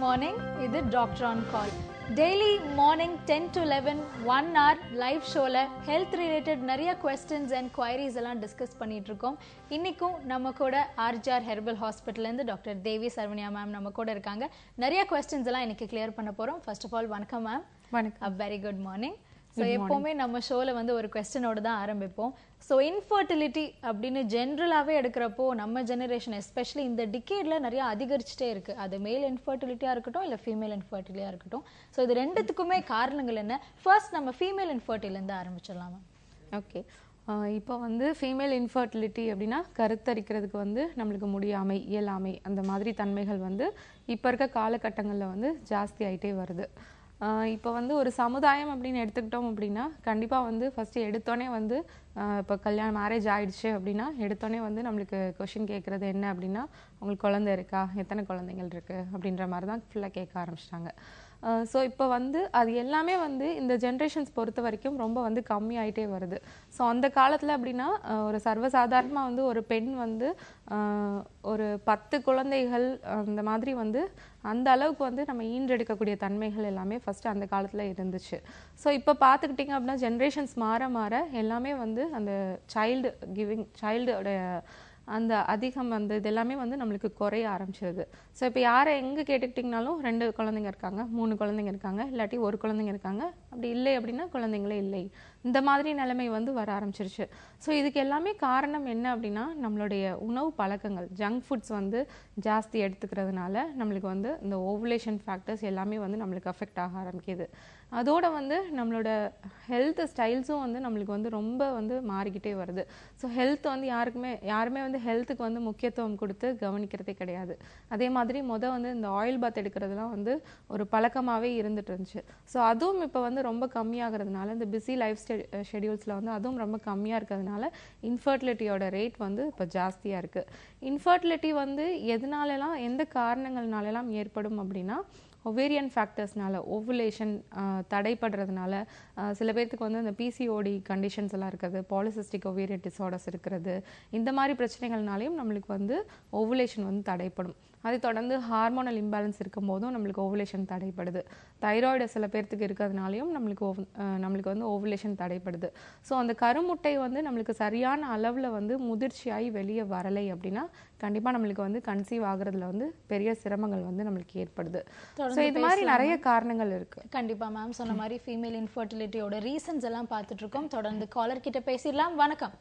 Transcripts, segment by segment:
Morning இது doctor on call daily morning ten to eleven one hour live ஷோவில் health related நிறைய questions and queries எல்லாம் discuss பண்ணிட்டு இருக்கோம் இன்னைக்கும் நம்ம கூட ஆர்ஜிஆர் ஹெர்பல் ஹாஸ்பிட்டல்லேருந்து டாக்டர் தேவி சரவணியா மேம் நம்ம கூட இருக்காங்க நிறைய கொஸ்டின்ஸ் எல்லாம் இன்னைக்கு கிளியர் பண்ண போகிறோம் ஃபர்ஸ்ட் ஆஃப் ஆல் வணக்கம் மேம் வணக்கம் uh very good morning so எப்போவுமே நம்ம ஷோவில் வந்து ஒரு கொஸ்டினோட தான் ஆரம்பிப்போம் ஸோ இன்ஃபர்டிலிட்டி அப்படின்னு ஜென்ரலாகவே எடுக்கிறப்போ நம்ம ஜெனரேஷன் எஸ்பெஷலி இந்த டிகேடில் நிறைய அதிகரிச்சுட்டே இருக்கு அது மேல் இன்ஃபர்டிலிட்டியாக இருக்கட்டும் இல்லை ஃபீமேல் இன்ஃபர்டிலிட்டியாக இருக்கட்டும் ஸோ இது ரெண்டுத்துக்குமே காரணங்கள் என்ன ஃபர்ஸ்ட் நம்ம ஃபீமேல் இன்ஃபர்டிலேருந்து ஆரம்பிச்சிடலாமா ஓகே இப்போ வந்து ஃபீமேல் இன்ஃபர்டிலிட்டி அப்படின்னா கருத்தரிக்கிறதுக்கு வந்து நம்மளுக்கு முடியாமை இயலாமை அந்த மாதிரி தன்மைகள் வந்து இப்போ இருக்க காலகட்டங்களில் வந்து ஜாஸ்தி ஆயிட்டே வருது இப்போ வந்து ஒரு சமுதாயம் அப்படின்னு எடுத்துக்கிட்டோம் அப்படின்னா கண்டிப்பாக வந்து ஃபஸ்ட்டு எடுத்தோடனே வந்து இப்போ கல்யாணம் மேரேஜ் ஆயிடுச்சு அப்படின்னா எடுத்தோடனே வந்து நம்மளுக்கு கொஷின் கேட்குறது என்ன அப்படின்னா உங்களுக்கு குழந்தை இருக்கா எத்தனை குழந்தைகள் இருக்குது அப்படின்ற மாதிரி தான் ஃபுல்லாக கேட்க ஆரம்பிச்சிட்டாங்க ஸோ இப்போ வந்து அது எல்லாமே வந்து இந்த ஜென்ரேஷன்ஸ் பொறுத்த வரைக்கும் ரொம்ப வந்து கம்மியாயிட்டே வருது ஸோ அந்த காலத்தில் அப்படின்னா அஹ், ஒரு சர்வசாதாரணமாக வந்து ஒரு பெண் வந்து அஹ், ஒரு பத்து குழந்தைகள் அந்த மாதிரி வந்து அந்த அளவுக்கு வந்து நம்ம ஈன்றெடுக்கக்கூடிய தன்மைகள் எல்லாமே ஃபர்ஸ்ட் அந்த காலத்தில் இருந்துச்சு ஸோ இப்போ பார்த்துக்கிட்டிங்க அப்படின்னா ஜென்ரேஷன்ஸ் மாற மாற எல்லாமே வந்து அந்த சைல்டு கிவிங் சைல்டோட அந்த அதிகம் அந்த இது எல்லாமே வந்து நம்மளுக்கு குறைய ஆரம்பிச்சிருது ஸோ இப்போ யாரை எங்கே கேட்டுக்கிட்டிங்கனாலும் ரெண்டு குழந்தைங்க இருக்காங்க மூணு குழந்தைங்க இருக்காங்க இல்லாட்டி ஒரு குழந்தைங்க இருக்காங்க அப்படி இல்லை அப்படின்னா குழந்தைங்களே இல்லை இந்த மாதிரி நிலைமை வந்து வர ஆரம்பிச்சிருச்சு ஸோ இதுக்கு எல்லாமே காரணம் என்ன அப்படின்னா நம்மளுடைய உணவு பழக்கங்கள் ஜங்க் ஃபுட்ஸ் வந்து ஜாஸ்தி எடுத்துக்கிறதுனால நம்மளுக்கு வந்து இந்த ஓவுலேஷன் ஃபேக்டர்ஸ் எல்லாமே வந்து நம்மளுக்கு அஃபெக்ட் ஆக ஆரம்பிக்குது அதோட வந்து நம்மளோட ஹெல்த் ஸ்டைல்ஸும் வந்து நம்மளுக்கு வந்து ரொம்ப வந்து மாறிக்கிட்டே வருது ஸோ ஹெல்த் வந்து யாருக்குமே யாருமே வந்து ஹெல்த்துக்கு வந்து முக்கியத்துவம் கொடுத்து கவனிக்கிறதே கிடையாது அதே மாதிரி முத வந்து இந்த ஆயில் பாத் எடுக்கிறதுலாம் வந்து ஒரு பழக்கமாகவே இருந்துட்டு இருந்துச்சு ஸோ அதுவும் இப்போ வந்து ரொம்ப கம்மியாகிறதுனால இந்த பிஸி லைஃப் ஷெடியூல்ஸில் வந்து அதுவும் ரொம்ப கம்மியாக இருக்கிறதுனால இன்ஃபர்டிலிட்டியோட ரேட் வந்து இப்போ ஜாஸ்தியாக இருக்குது இன்ஃபர்டிலிட்டி வந்து எதனாலலாம் எந்த காரணங்கள்னாலலாம் ஏற்படும் அப்படின்னா ஒவேரியன் ஃபேக்டர்ஸ்னால ஓவுலேஷன் தடைப்படுறதுனால ஆஹ் சில பேர்த்துக்கு வந்து இந்த பிசிஓடி கண்டிஷன்ஸ் எல்லாம் இருக்குது பாலிசிஸ்டிக் ஒவேரியன் டிசார்டர்ஸ் இருக்கிறது இந்த மாதிரி பிரச்சனைகள்னாலையும் நம்மளுக்கு வந்து ஓவுலேஷன் வந்து தடைப்படும் அதை தொடர்ந்து ஹார்மோனல் இம்பேலன்ஸ் இருக்கும் போதும் நம்மளுக்கு ஓவுலேஷன் தடைப்படுது தைராய்டு சில பேர்த்துக்கு இருக்கிறதுனாலையும் நம்மளுக்கு ஓவ்- ஆஹ் நம்மளுக்கு வந்து ஓவுலேஷன் தடைப்படுது ஸோ அந்த கருமுட்டை வந்து நம்மளுக்கு சரியான அளவில் வந்து முதிர்ச்சியாகி வெளியே வரலை அப்படின்னா கண்டிப்பாக நம்மளுக்கு வந்து கன்சீவ் ஆகுறதுல வந்து பெரிய சிரமங்கள் வந்து நம்மளுக்கு ஏற்படுது ஸோ இது மாதிரி நிறைய காரணங்கள் இருக்கு கண்டிப்பா மேம் சொன்ன மாதிரி ஃபீமேல் இன்ஃபர்டிலிட்டியோட ரீசன்ஸ் எல்லாம் பார்த்துட்டு இருக்கோம் தொடர்ந்து காலர் கிட்ட பேசிடலாம் வணக்கம்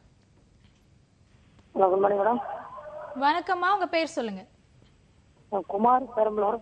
ஹலோ குட் மார்னிங் மேடம் வணக்கம்மா உங்க பேர் சொல்லுங்க நான் குமார் பெரம்பலூர்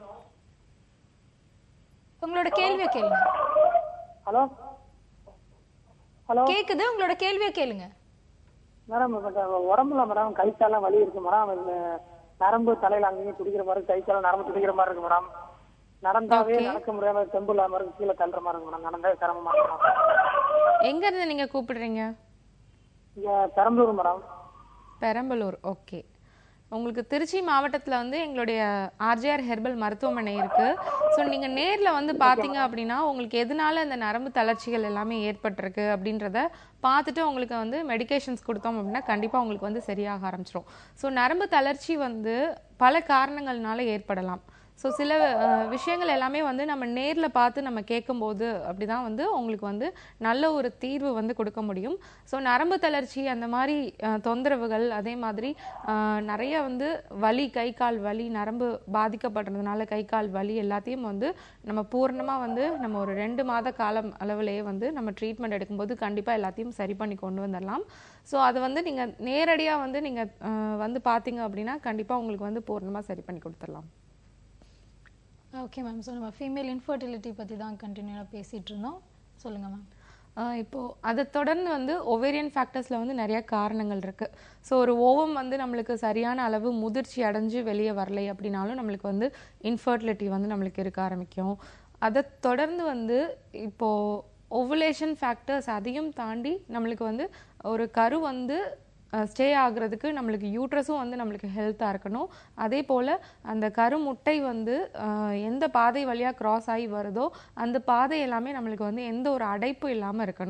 உங்களோட கேள்வியை கேளுங்க ஹலோ ஹலோ கேக்குது உங்களோட கேள்வியை கேளுங்க மேடம் கொஞ்சம் உடம்புல மேடம் கை காலெல்லாம் வலி இருக்கு மேடம் இந்த நரம்பு தலையில அங்கேயும் துடிக்கிற மாதிரி கை கால நரம்பு துடிக்கிற மாதிரி இருக்கு மேடம் நடந்தாவே நடக்க முடியாம தெம்பு இல்லாம இருக்கு கீழே தள்ளுற மாதிரி இருக்கு மேடம் நடந்தே சிரமமா இருக்கு மேடம் எங்க இருந்து நீங்க கூப்பிடுறீங்க இங்க பெரம்பலூர் மேடம் பெரம்பலூர் ஓகே உங்களுக்கு திருச்சி மாவட்டத்தில் வந்து எங்களுடைய ஆர்ஜிஆர் ஹெர்பல் மருத்துவமனை இருக்கு ஸோ நீங்க நேர்ல வந்து பார்த்தீங்க அப்படின்னா உங்களுக்கு எதனால இந்த நரம்பு தளர்ச்சிகள் எல்லாமே ஏற்பட்டிருக்கு அப்படின்றத பார்த்துட்டு உங்களுக்கு வந்து மெடிகேஷன்ஸ் கொடுத்தோம் அப்படின்னா கண்டிப்பாக உங்களுக்கு வந்து சரியாக ஆரம்பிச்சிரும் ஸோ நரம்பு தளர்ச்சி வந்து பல காரணங்கள்னால ஏற்படலாம் ஸோ சில அஹ், விஷயங்கள் எல்லாமே வந்து நம்ம நேரில் பார்த்து நம்ம கேட்கும்போது அப்படி தான் வந்து உங்களுக்கு வந்து நல்ல ஒரு தீர்வு வந்து கொடுக்க முடியும் ஸோ நரம்பு தளர்ச்சி அந்த மாதிரி அஹ், தொந்தரவுகள் அதே மாதிரி அஹ், நிறைய வந்து வலி கை கால் வலி நரம்பு பாதிக்கப்படுறதுனால கை கால் வலி எல்லாத்தையும் வந்து நம்ம பூர்ணமாக வந்து நம்ம ஒரு ரெண்டு மாத காலம் அளவிலேயே வந்து நம்ம ட்ரீட்மெண்ட் எடுக்கும்போது கண்டிப்பாக எல்லாத்தையும் சரி பண்ணி கொண்டு வந்துடலாம் ஸோ அது வந்து நீங்கள் நேரடியாக வந்து நீங்கள் வந்து பார்த்தீங்க அப்படின்னா கண்டிப்பாக உங்களுக்கு வந்து பூர்ணமாக சரி பண்ணி கொடுத்துடலாம் ஓகே மேம் ஸோ நம்ம ஃபீமேல் இன்ஃபர்டிலிட்டி பற்றி தான் கண்டினியூவாக பேசிகிட்டு இருந்தோம் சொல்லுங்கள் மேம் ஆஹ் இப்போ அதை தொடர்ந்து வந்து ஒவேரியன் ஃபேக்டர்ஸில் வந்து நிறைய காரணங்கள் இருக்கு ஸோ ஒரு ஓவம் வந்து நம்மளுக்கு சரியான அளவு முதிர்ச்சி அடைஞ்சு வெளியே வரலை அப்படின்னாலும் நம்மளுக்கு வந்து இன்ஃபர்டிலிட்டி வந்து நம்மளுக்கு இருக்க ஆரம்பிக்கும் அதை தொடர்ந்து வந்து இப்போ ஓவுலேஷன் ஃபேக்டர்ஸ் அதையும் தாண்டி நம்மளுக்கு வந்து ஒரு கரு வந்து ஸ்டே ஆகுறதுக்கு நம்மளுக்கு யூட்ரஸும் வந்து நம்மளுக்கு ஹெல்த்தாக இருக்கணும் அதே போல் அந்த கருமுட்டை வந்து அஹ், எந்த பாதை வழியாக கிராஸ் ஆகி வருதோ அந்த பாதை எல்லாமே நம்மளுக்கு வந்து எந்த ஒரு அடைப்பும் இல்லாமல் இருக்கணும்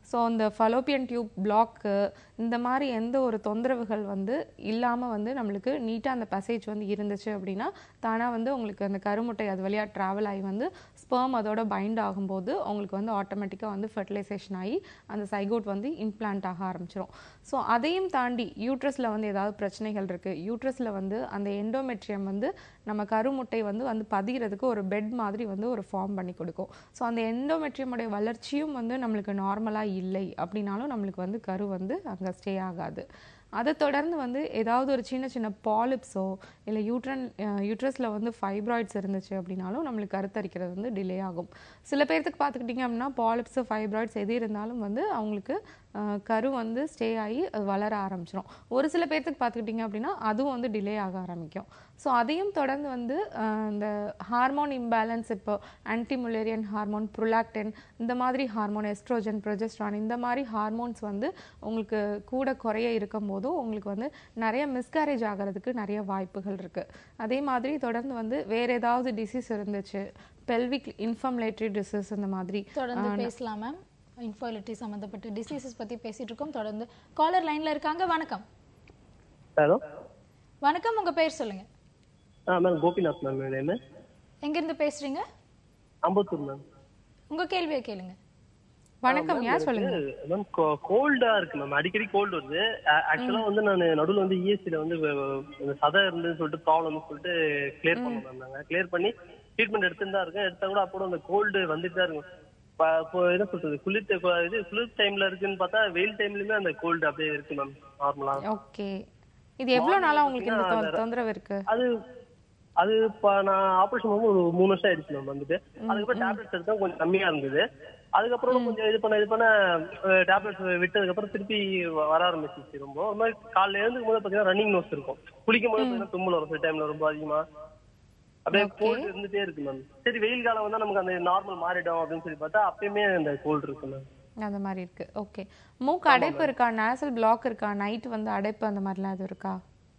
ஸோ இந்த ஃபலோப்பியன் டியூப் பிளாக்கு இந்த மாதிரி எந்த ஒரு தொந்தரவுகள் வந்து இல்லாமல் வந்து நம்மளுக்கு நீட்டாக அந்த பசேஜ் வந்து இருந்துச்சு அப்படின்னா தானாக வந்து உங்களுக்கு அந்த கருமுட்டை அது வழியாக ட்ராவல் ஆகி வந்து ஸ்பெர்ம் அதோட பைண்ட் ஆகும்போது உங்களுக்கு வந்து ஆட்டோமேட்டிக்காக வந்து ஃபெர்டிலைசேஷன் ஆகி அந்த சைகோட் வந்து இம்ப்ளான்ட் ஆக ஆரம்பிச்சிரும் ஸோ அதையும் தாண்டி யூட்ரஸில் வந்து ஏதாவது பிரச்சனைகள் இருக்குது யூட்ரஸில் வந்து அந்த எண்டோமெட்ரியம் வந்து நம்ம கருமுட்டை வந்து வந்து பதிகிறதுக்கு ஒரு பெட் மாதிரி வந்து ஒரு ஃபார்ம் பண்ணி கொடுக்கும் ஸோ அந்த எண்டோமெட்ரியமுடைய வளர்ச்சியும் வந்து நம்மளுக்கு நார்மலாக இல்லை அப்படின்னாலும் நம்மளுக்கு வந்து கரு வந்து அங்கே ஸ்டே ஆகாது அதை தொடர்ந்து வந்து ஏதாவது ஒரு சின்ன சின்ன பாலிப்ஸோ இல்லை யூட்ரன் யூட்ரஸில் வந்து ஃபைப்ராய்ட்ஸ் இருந்துச்சு அப்படின்னாலும் நம்மளுக்கு கருத்தரிக்கிறது வந்து டிலே ஆகும் சில பேர்த்துக்கு பார்த்துக்கிட்டிங்க அப்படின்னா பாலிப்ஸ் ஃபைப்ராய்ட்ஸ் எது இருந்தாலும் வந்து அவங்களுக்கு அஹ், கரு வந்து ஸ்டே ஆகி அது வளர ஆரம்பிச்சிடும் ஒரு சில பேர்த்துக்கு பார்த்துக்கிட்டிங்க அப்படின்னா அதுவும் வந்து டிலே ஆக ஆரம்பிக்கும் ஸோ அதையும் தொடர்ந்து வந்து அஹ், இந்த ஹார்மோன் இம்பேலன்ஸ் இப்போ ஆன்டிமுலேரியன் ஹார்மோன் ப்ரொலாக்டின் இந்த மாதிரி ஹார்மோன் எஸ்ட்ரோஜன் ப்ரொஜெஸ்ட்ரான் இந்த மாதிரி ஹார்மோன்ஸ் வந்து உங்களுக்கு கூட குறைய இருக்கும் போதும் உங்களுக்கு வந்து நிறைய மிஸ்கேரேஜ் ஆகிறதுக்கு நிறைய வாய்ப்புகள் இருக்குது அதே மாதிரி தொடர்ந்து வந்து வேற ஏதாவது டிசீஸ் இருந்துச்சு பெல்விக் இன்ஃபர்மலேட்டரி டிசீஸ் இந்த மாதிரி தொடர்ந்து பேசலாம் மேம் இன்ஃபர்டிலிட்டி சம்மந்தப்பட்ட டிசீசஸ் பத்தி பேசிட்டு இருக்கோம் தொடர்ந்து காலர் லைன்ல இருக்காங்க வணக்கம் ஹலோ வணக்கம் உங்க பேர் சொல்லுங்க ஆ மேம் கோபிநாத் மேம் நேம் எங்க இருந்து பேசுறீங்க அம்பத்தூர் மேம் உங்க கேள்வியை கேளுங்க வணக்கம் யார் சொல்லுங்க மேம் கோல்டா இருக்கு மேம் அடிக்கடி கோல்டு வருது ஆக்சுவலா வந்து நான் நடுவுல வந்து இஎஸ்சில வந்து வ- வ- இந்த சதை இருந்துன்னு சொல்லிட்டு ப்ராப்ளம் சொல்லிட்டு கிளியர் பண்ணோம் மேம் நாங்க கிளியர் பண்ணி ட்ரீட்மெண்ட் எடுத்துட்டு தான் இருக்கேன் எடுத்தா கூட அப்போ அந்த கோல்டு வந்துட்டு தான் இருக்கும் ப- இப்போ என்ன சொல்றது குளிர் ட- இது குளிர் டைம்ல இருக்குன்னு பார்த்தா வெயில் டைம்லயுமே அந்த கோல்டு அப்படியே இருக்கு மேம் நார்மலா ஓகே இது எவ்வளோ நாளா உங்களுக்கு இந்த தொ- தொந்தரவு இருக்கு அது அது இப்ப நான் ஆபரேஷன் வந்து ஒரு மூணு வருஷம் ஆயிடுச்சு மேம் வந்துட்டு அதுக்கப்புறம் டேப்லெட்ஸ் எடுத்தா கொஞ்சம் கம்மியா இருந்தது அதுக்கப்புறம் கொஞ்சம் இது பண்ண இது பண்ண டேப்லெட்ஸ் விட்டதுக்கு அப்புறம் திருப்பி வ- வர ஆரம்பிச்சிச்சு ரொம்ப ஒரு மாதிரி காலைல எழுந்துக்கும் போது பாத்தீங்கன்னா ரன்னிங் நோஸ் இருக்கும் குளிக்கும் போது பாத்தீங்கன்னா தும்மல் வரும் சில டைம்ல ரொம்ப அதிகமா அப்படியே கோல்டு இருந்துட்டே இருக்கு மேம் சரி வெயில் காலம் வந்தா நமக்கு அந்த நார்மல் மாறிடும் அப்படின்னு சொல்லி பார்த்தா அப்பயுமே அந்த கோல்டு இருக்கு மேம் அந்த மாதிரி இருக்கு ஓகே மூக்கு அடைப்பு இருக்கா நேசல் பிளாக் இருக்கா நைட் வந்து அடைப்பு அந்த மாதிரிலாம் எதுவும் இருக்கா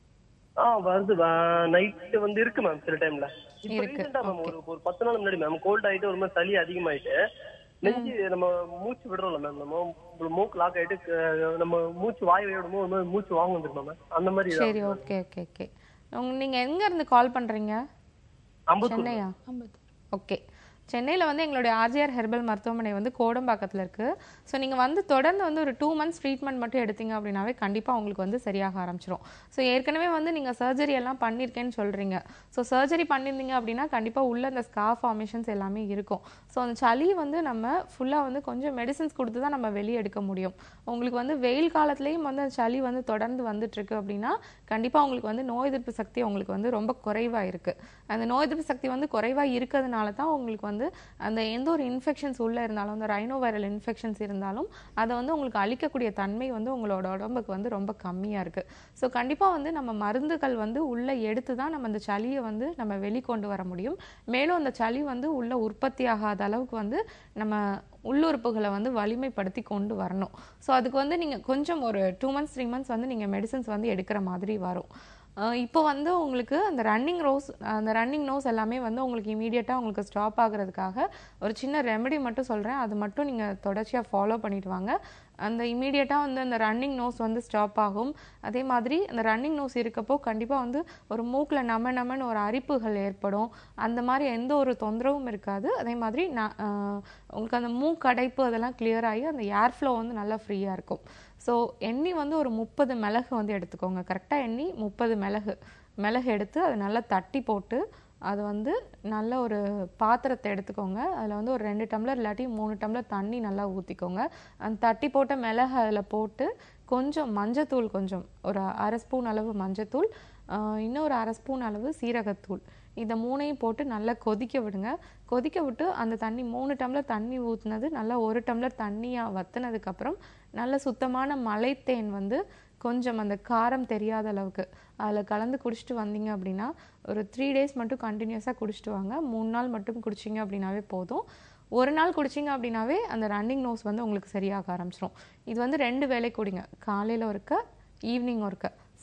ஆ வருது நைட் வந்து இருக்கு மேம் சில டைம்ல இப்ப இருக்கு, ரீசெண்டா மேம் ஒரு ஒரு பத்து நாள் முன்னாடி மேம் கோல்ட் ஆயிட்டு ஒரு மாதிரி சளி அதிகமாயிட்டு நெஞ்சு நம்ம மூச்சு விடுறோம்ல மேம் நம்ம ஒரு மூக்கு லாக் ஆயிட்டு க- நம்ம மூச்சு வாய் விடும் போது ஒரு மாதிரி மூச்சு வாங்க வந்துருக்கோம் மேம் அந்த மாதிரி சரி ஓகே ஓகே ஓகே உங்க நீங்க எங்க இருந்து கால் பண்றீங்க அம்பத்தூர் சென்னையா ஐம்பது ஓகே சென்னையில் வந்து எங்களுடைய ஆர்ஜிஆர் ஹெர்பல் மருத்துவமனை வந்து கோடம்பாக்கத்தில் இருக்குது ஸோ நீங்கள் வந்து தொடர்ந்து வந்து ஒரு டூ மந்த்ஸ் ட்ரீட்மெண்ட் மட்டும் எடுத்தீங்க அப்படின்னாவே கண்டிப்பாக உங்களுக்கு வந்து சரியாக ஆரம்பிச்சிரும் ஸோ ஏற்கனவே வந்து நீங்கள் சர்ஜரி எல்லாம் பண்ணியிருக்கேன்னு சொல்கிறீங்க ஸோ சர்ஜரி பண்ணியிருந்தீங்க அப்படின்னா கண்டிப்பாக உள்ள அந்த ஸ்கா ஃபார்மேஷன்ஸ் எல்லாமே இருக்கும் ஸோ அந்த சளி வந்து நம்ம ஃபுல்லாக வந்து கொஞ்சம் மெடிசன்ஸ் கொடுத்து தான் நம்ம வெளியே எடுக்க முடியும் உங்களுக்கு வந்து வெயில் காலத்துலேயும் வந்து அந்த சளி வந்து தொடர்ந்து வந்துட்டு இருக்கு அப்படின்னா கண்டிப்பாக உங்களுக்கு வந்து நோய் எதிர்ப்பு சக்தி உங்களுக்கு வந்து ரொம்ப குறைவாக இருக்குது அந்த நோய் எதிர்ப்பு சக்தி வந்து குறைவாக இருக்கிறதுனால தான் உங்களுக்கு வந்து அந்த எந்த ஒரு இன்ஃபெக்ஷன்ஸ் உள்ளே இருந்தாலும் அந்த ரைனோ வைரல் இன்ஃபெக்ஷன்ஸ் இருந்தாலும் அதை வந்து உங்களுக்கு அழிக்கக்கூடிய தன்மை வந்து உங்களோட உடம்புக்கு வந்து ரொம்ப கம்மியாக இருக்குது ஸோ கண்டிப்பாக வந்து நம்ம மருந்துகள் வந்து உள்ளே எடுத்து தான் நம்ம அந்த சளியை வந்து நம்ம வெளிக்கொண்டு வர முடியும் மேலும் அந்த சளி வந்து உள்ள உற்பத்தி ஆகாத அளவுக்கு வந்து நம்ம உள்ளுறுப்புகளை வந்து வலிமைப்படுத்தி கொண்டு வரணும் ஸோ அதுக்கு வந்து நீங்கள் கொஞ்சம் ஒரு டூ மந்த்ஸ் த்ரீ மந்த்ஸ் வந்து நீங்கள் மெடிசன்ஸ் வந்து எடுக்கிற மாதிரி வரும் அஹ் இப்போ வந்து உங்களுக்கு அந்த ரன்னிங் ரோஸ் அந்த ரன்னிங் நோஸ் எல்லாமே வந்து உங்களுக்கு இமீடியட்டாக உங்களுக்கு ஸ்டாப் ஆகுறதுக்காக ஒரு சின்ன ரெமெடி மட்டும் சொல்கிறேன் அது மட்டும் நீங்கள் தொடர்ச்சியாக ஃபாலோ பண்ணிட்டு வாங்க அந்த இமீடியட்டாக வந்து அந்த ரன்னிங் நோஸ் வந்து ஸ்டாப் ஆகும் அதே மாதிரி அந்த ரன்னிங் நோஸ் இருக்கப்போ கண்டிப்பாக வந்து ஒரு மூக்கில் நம நமன்னு ஒரு அரிப்புகள் ஏற்படும் அந்த மாதிரி எந்த ஒரு தொந்தரவும் இருக்காது அதே மாதிரி நான் அஹ், உங்களுக்கு அந்த மூக்கடைப்பு அதெல்லாம் clear ஆகி அந்த ஏர் ஃப்ளோ வந்து நல்லா ஃப்ரீயாக இருக்கும் ஸோ எண்ணி வந்து ஒரு முப்பது மிளகு வந்து எடுத்துக்கோங்க கரெக்டாக எண்ணி முப்பது மிளகு மிளகு எடுத்து அதை நல்லா தட்டி போட்டு அது வந்து நல்ல ஒரு பாத்திரத்தை எடுத்துக்கோங்க அதில் வந்து ஒரு ரெண்டு டம்ளர் இல்லாட்டி மூணு டம்ளர் தண்ணி நல்லா ஊற்றிக்கோங்க அந்த தட்டி போட்ட மிளகு அதில் போட்டு கொஞ்சம் மஞ்சத்தூள் கொஞ்சம் ஒரு அரை ஸ்பூன் அளவு மஞ்சத்தூள் ஆஹ் இன்னொரு அரை ஸ்பூன் அளவு சீரகத்தூள் இதை மூணையும் போட்டு நல்லா கொதிக்க விடுங்க கொதிக்க விட்டு அந்த தண்ணி மூணு டம்ளர் தண்ணி ஊற்றுனது நல்லா ஒரு டம்ளர் தண்ணியாக வத்துனதுக்கப்புறம் நல்ல சுத்தமான மலைத்தேன் வந்து கொஞ்சம் அந்த காரம் தெரியாத அளவுக்கு அதில் கலந்து குடிச்சிட்டு வந்தீங்க அப்படின்னா ஒரு த்ரீ டேஸ் மட்டும் கண்டினியூஸாக குடிச்சிட்டு வாங்க மூணு நாள் மட்டும் குடிச்சிங்க அப்படின்னாவே போதும் ஒரு நாள் குடிச்சிங்க அப்படின்னாவே அந்த ரன்னிங் நோஸ் வந்து உங்களுக்கு சரியாக ஆரம்பிச்சிடும் இது வந்து ரெண்டு வேளை குடிங்க காலையில் ஒருக்க ஈவினிங் ஒருக்க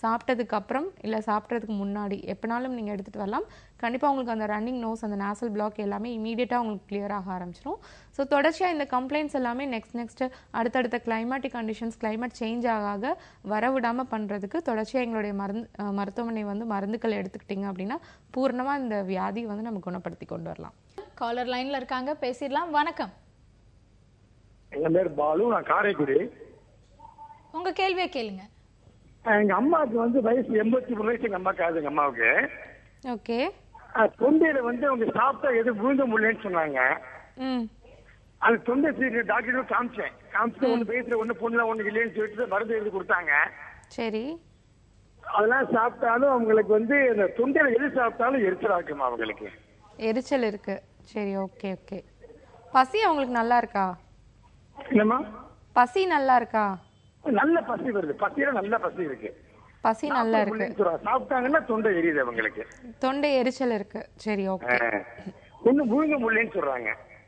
சாப்பிட்டதுக்கு அப்புறம் இல்லை சாப்பிட்றதுக்கு முன்னாடி எப்போனாலும் நீங்கள் எடுத்துகிட்டு வரலாம் கண்டிப்பாக உங்களுக்கு அந்த ரன்னிங் நோஸ் அந்த நேசல் பிளாக் எல்லாமே இமீடியட்டாக உங்களுக்கு clear ஆக ஆரம்பிச்சிடும் ஸோ தொடர்ச்சியாக இந்த கம்ப்ளைண்ட்ஸ் எல்லாமே நெக்ஸ்ட் நெக்ஸ்ட் அடுத்தடுத்த கிளைமேட்டிக் கண்டிஷன்ஸ் climate சேஞ்ச் ஆக ஆக வரவிடாமல் பண்ணுறதுக்கு தொடர்ச்சியாக எங்களுடைய மருந்து அஹ், மருத்துவமனை வந்து மருந்துகள் எடுத்துக்கிட்டிங்க அப்படின்னா பூர்ணமாக இந்த வியாதி வந்து நம்ம குணப்படுத்தி கொண்டு வரலாம் காலர் லைன்ல இருக்காங்க பேசிடலாம் வணக்கம் என் பேர் பாலு நான் காரைக்குடி உங்க கேள்வியை கேளுங்க எங்க அம்மாவுக்கு வந்து வயசு எண்பத்தி மூணு வயசு எங்க அம்மாக்கு ஆகுது எங்க அம்மாவுக்கு ஓகே அஹ் தொண்டையில வந்து அவங்க சாப்பிட்டா எதுவும் விழுந்த முடியலன்னு சொன்னாங்க ம் அந்த தொண்டை சீட்டு டாக்டர் காமிச்சேன் காமிச்சு ஒண்ணு பேசுற ஒண்ணு பொண்ணுல ஒண்ணு இல்லைன்னு சொல்லிட்டு மருந்து எழுதி கொடுத்தாங்க சரி அதெல்லாம் சாப்பிட்டாலும் அவங்களுக்கு வந்து இந்த தொண்டையில எது சாப்பிட்டாலும் எரிச்சல் ஆக்குமா அவங்களுக்கு எரிச்சல் இருக்கு சரி ஓகே ஓகே பசி அவங்களுக்கு நல்லா இருக்கா என்னம்மா பசி நல்லா இருக்கா நல்ல பசி வருது பசியில நல்ல பசி இருக்கு பசி நல்லா இருக்கு புள்ளைன்னு சொல்றாங்க. சாப்பிட்டாங்கன்னா தொண்டை எரியுது அவங்களுக்கு தொண்டை எரிச்சல் இருக்கு சரி ஓகே ஒண்ணு முழுங்க முடியலன்னு சொல்றாங்க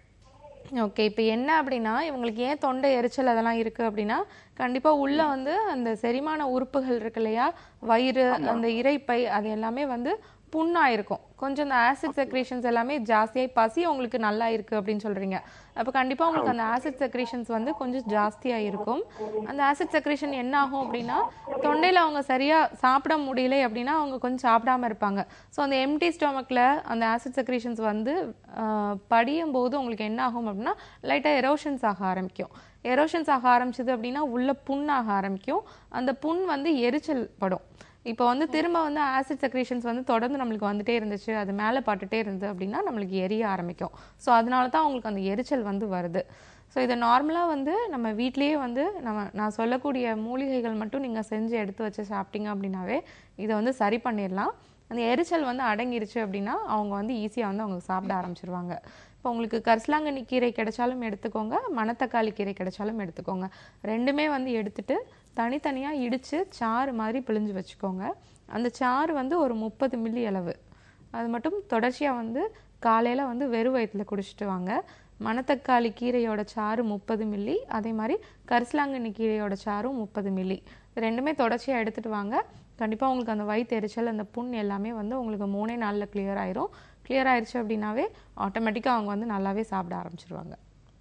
ஓகே இப்போ என்ன அப்படின்னா இவங்களுக்கு ஏன் தொண்டை எரிச்சல் அதெல்லாம் இருக்கு அப்படின்னா கண்டிப்பா உள்ள வந்து அந்த செரிமான உறுப்புகள் இருக்கு இல்லையா வயிறு அந்த இரைப்பை அது எல்லாமே வந்து புண்ணாயிருக்கும் கொஞ்சம் இந்த ஆசிட் செக்ரேஷன்ஸ் எல்லாமே ஜாஸ்தியாகி பசி உங்களுக்கு நல்லா இருக்கு அப்படின்னு சொல்றீங்க அப்போ கண்டிப்பா உங்களுக்கு அந்த ஆசிட் செக்ரேஷன்ஸ் வந்து கொஞ்சம் ஜாஸ்தியா இருக்கும் அந்த ஆசிட் செக்ரேஷன் என்ன ஆகும் அப்படின்னா தொண்டையில அவங்க சரியா சாப்பிட முடியல அப்படின்னா அவங்க கொஞ்சம் சாப்பிடாம இருப்பாங்க ஸோ அந்த எம்டி ஸ்டொமக்ல அந்த ஆசிட் செக்ரேஷன்ஸ் வந்து ஆஹ், படியும் போது உங்களுக்கு என்ன ஆகும் அப்படின்னா லைட்டாக எரோஷன்ஸ் ஆக ஆரம்பிக்கும் எரோஷன்ஸ் ஆக ஆரம்பிச்சது அப்படின்னா உள்ள புண்ணாக ஆரம்பிக்கும் அந்த புண் வந்து எரிச்சல் படும் இப்போ வந்து திரும்ப வந்து ஆசிட் செக்ரேஷன்ஸ் வந்து தொடர்ந்து நம்மளுக்கு வந்துட்டே இருந்துச்சு அது மேலே பட்டுட்டே இருந்தது அப்படின்னா நம்மளுக்கு எரிய ஆரம்பிக்கும் ஸோ அதனால தான் அவங்களுக்கு அந்த எரிச்சல் வந்து வருது ஸோ இதை நார்மலாக வந்து நம்ம வீட்லேயே வந்து நம்ம நான் சொல்லக்கூடிய மூலிகைகள் மட்டும் நீங்கள் செஞ்சு எடுத்து வச்சு சாப்பிட்டீங்க அப்படின்னாவே இதை வந்து சரி பண்ணிடலாம் அந்த எரிச்சல் வந்து அடங்கிருச்சு அப்படின்னா அவங்க வந்து ஈஸியாக வந்து அவங்க சாப்பிட ஆரம்பிச்சிருவாங்க இப்போ உங்களுக்கு கரிசலாங்கண்ணி கீரை கிடைச்சாலும் எடுத்துக்கோங்க மணத்தக்காளி கீரை கிடைச்சாலும் எடுத்துக்கோங்க ரெண்டுமே வந்து எடுத்துட்டு தனித்தனியாக இடித்து சாறு மாதிரி பிழிஞ்சு வச்சுக்கோங்க அந்த சாறு வந்து ஒரு முப்பது மில்லி அளவு அது மட்டும் தொடர்ச்சியாக வந்து காலையில் வந்து வெறும் வயிற்றுல குடிச்சிட்டு வாங்க மணத்தக்காளி கீரையோட சாறு முப்பது மில்லி அதே மாதிரி கரிசலாங்கண்ணி கீரையோட சாரும் முப்பது மில்லி இது ரெண்டுமே தொடர்ச்சியாக எடுத்துட்டு வாங்க கண்டிப்பாக உங்களுக்கு அந்த வயிற்று எரிச்சல் அந்த புண் எல்லாமே வந்து உங்களுக்கு மூணே நாளில் clear ஆயிரும் clear ஆயிருச்சு அப்படின்னாவே ஆட்டோமேட்டிக்காக அவங்க வந்து நல்லாவே சாப்பிட ஆரம்பிச்சிருவாங்க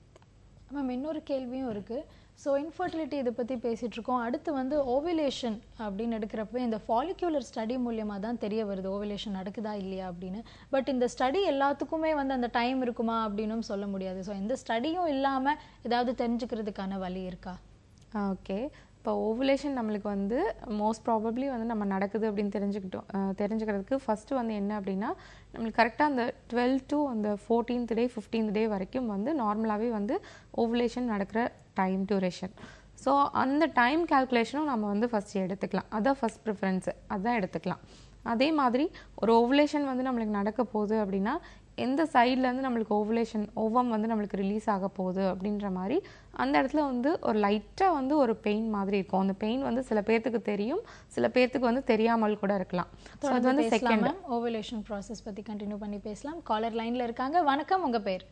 மேம் இன்னொரு கேள்வியும் இருக்கு ஸோ இன்ஃபர்டிலிட்டி இதை பற்றி பேசிட்டு இருக்கோம் அடுத்து வந்து ஓவிலேஷன் அப்படின்னு எடுக்கிறப்ப இந்த ஃபாலிக்யூலர் ஸ்டடி மூலியமா தான் தெரிய வருது ஓவிலேஷன் நடக்குதா இல்லையா அப்படின்னு பட் இந்த ஸ்டடி எல்லாத்துக்குமே வந்து அந்த டைம் இருக்குமா அப்படின்னும் சொல்ல முடியாது ஸோ இந்த ஸ்டடியும் இல்லாமல் ஏதாவது தெரிஞ்சுக்கிறதுக்கான வழி இருக்கா ஓகே இப்போ ஓவுலேஷன் நம்மளுக்கு வந்து மோஸ்ட் ப்ராபப்ளி வந்து நம்ம நடக்குது அப்படின்னு தெரிஞ்சுக்கிட்டோம் அஹ் தெரிஞ்சுக்கிறதுக்கு ஃபஸ்ட்டு வந்து என்ன அப்படின்னா நம்மளுக்கு கரெக்டாக அந்த டுவெல் டு அந்த ஃபோர்டீன்த் டே ஃபிஃப்டீன்த் டே வரைக்கும் வந்து நார்மலாகவே வந்து ஓவுலேஷன் நடக்கிற டைம் டியூரேஷன் ஸோ அந்த டைம் கால்குலேஷனும் நம்ம வந்து ஃபஸ்ட் எடுத்துக்கலாம் அதான் ஃபஸ்ட் ப்ரிஃபரன்ஸு அதான் எடுத்துக்கலாம் அதே மாதிரி ஒரு ஓவுலேஷன் வந்து நம்மளுக்கு நடக்க போகுது அப்படின்னா எந்த சைட்லேருந்து நம்மளுக்கு ஓவுலேஷன் ஓவம் வந்து நம்மளுக்கு ரிலீஸ் ஆக போகுது அப்படின்ற மாதிரி அந்த இடத்துல வந்து ஒரு லைட்டாக வந்து ஒரு பெயின் மாதிரி இருக்கும் அந்த பெயின் வந்து சில பேர்த்துக்கு தெரியும் சில பேர்த்துக்கு வந்து தெரியாமல் கூட இருக்கலாம் ஸோ அது வந்து பேசலாம் செகண்ட் மேம் ஓவிலேஷன் ப்ராசஸ் பற்றி கண்டினியூ பண்ணி பேசலாம் காலர் லைன்ல இருக்காங்க வணக்கம் உங்க பேர்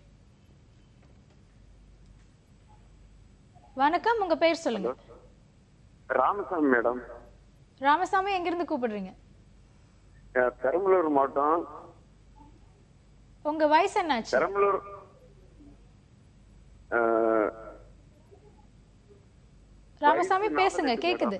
வணக்கம் உங்க பேர் சொல்லுங்க ராமசாமி மேடம் ராமசாமி எங்கிருந்து கூப்பிடுறீங்க அஹ் பெரம்பலூர் மாவட்டம் உங்க வயசு என்னாச்சு பெரம்பலூர் அஹ், ராமசாமி வயசு பேசுங்க 48 கேக்குது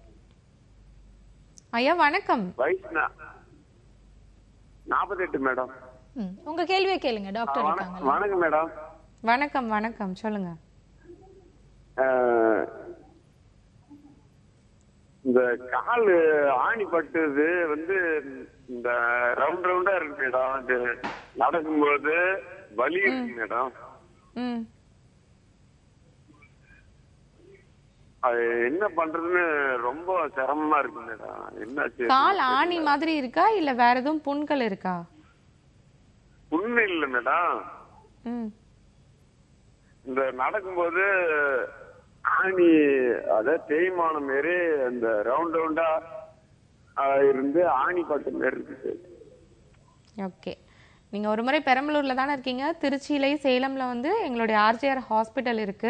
ஐயா வணக்கம் வயசு நா- நாற்பத்தெட்டு மேடம் ம், உங்க கேள்வியை கேளுங்க டாக்டர் வண- இருக்காங்க வணக்கம் மேடம் வணக்கம் வணக்கம் சொல்லுங்க அஹ், இந்த கால் ஆணி பட்டுது வந்து இந்த ரவுண்ட் ரவுண்டா இருக்கு மேடம் இது நடக்கும்போது வலி இருக்கு மேடம் ம் அது என்ன பண்றதுன்னு ரொம்ப சிரமமா இருக்கு மேடம் என்ன கால் ஆணி மாதிரி இருக்கா இல்ல வேற எதுவும் புண்கள் இருக்கா புண்ணு இல்ல மேடம் ம் இந்த நடக்கும்போது ஆணி அத தேய்மானம் மாரி அந்த ரவுண்ட் ரவுண்டா இருந்து ஆணி பட்டு மாரி இருக்குது ஓகே நீங்கள் ஒரு முறை பெரம்பலூரில் தானே இருக்கீங்க திருச்சியிலையும் சேலமில் வந்து எங்களுடைய ஆர்ஜிஆர் ஹாஸ்பிட்டல் இருக்குது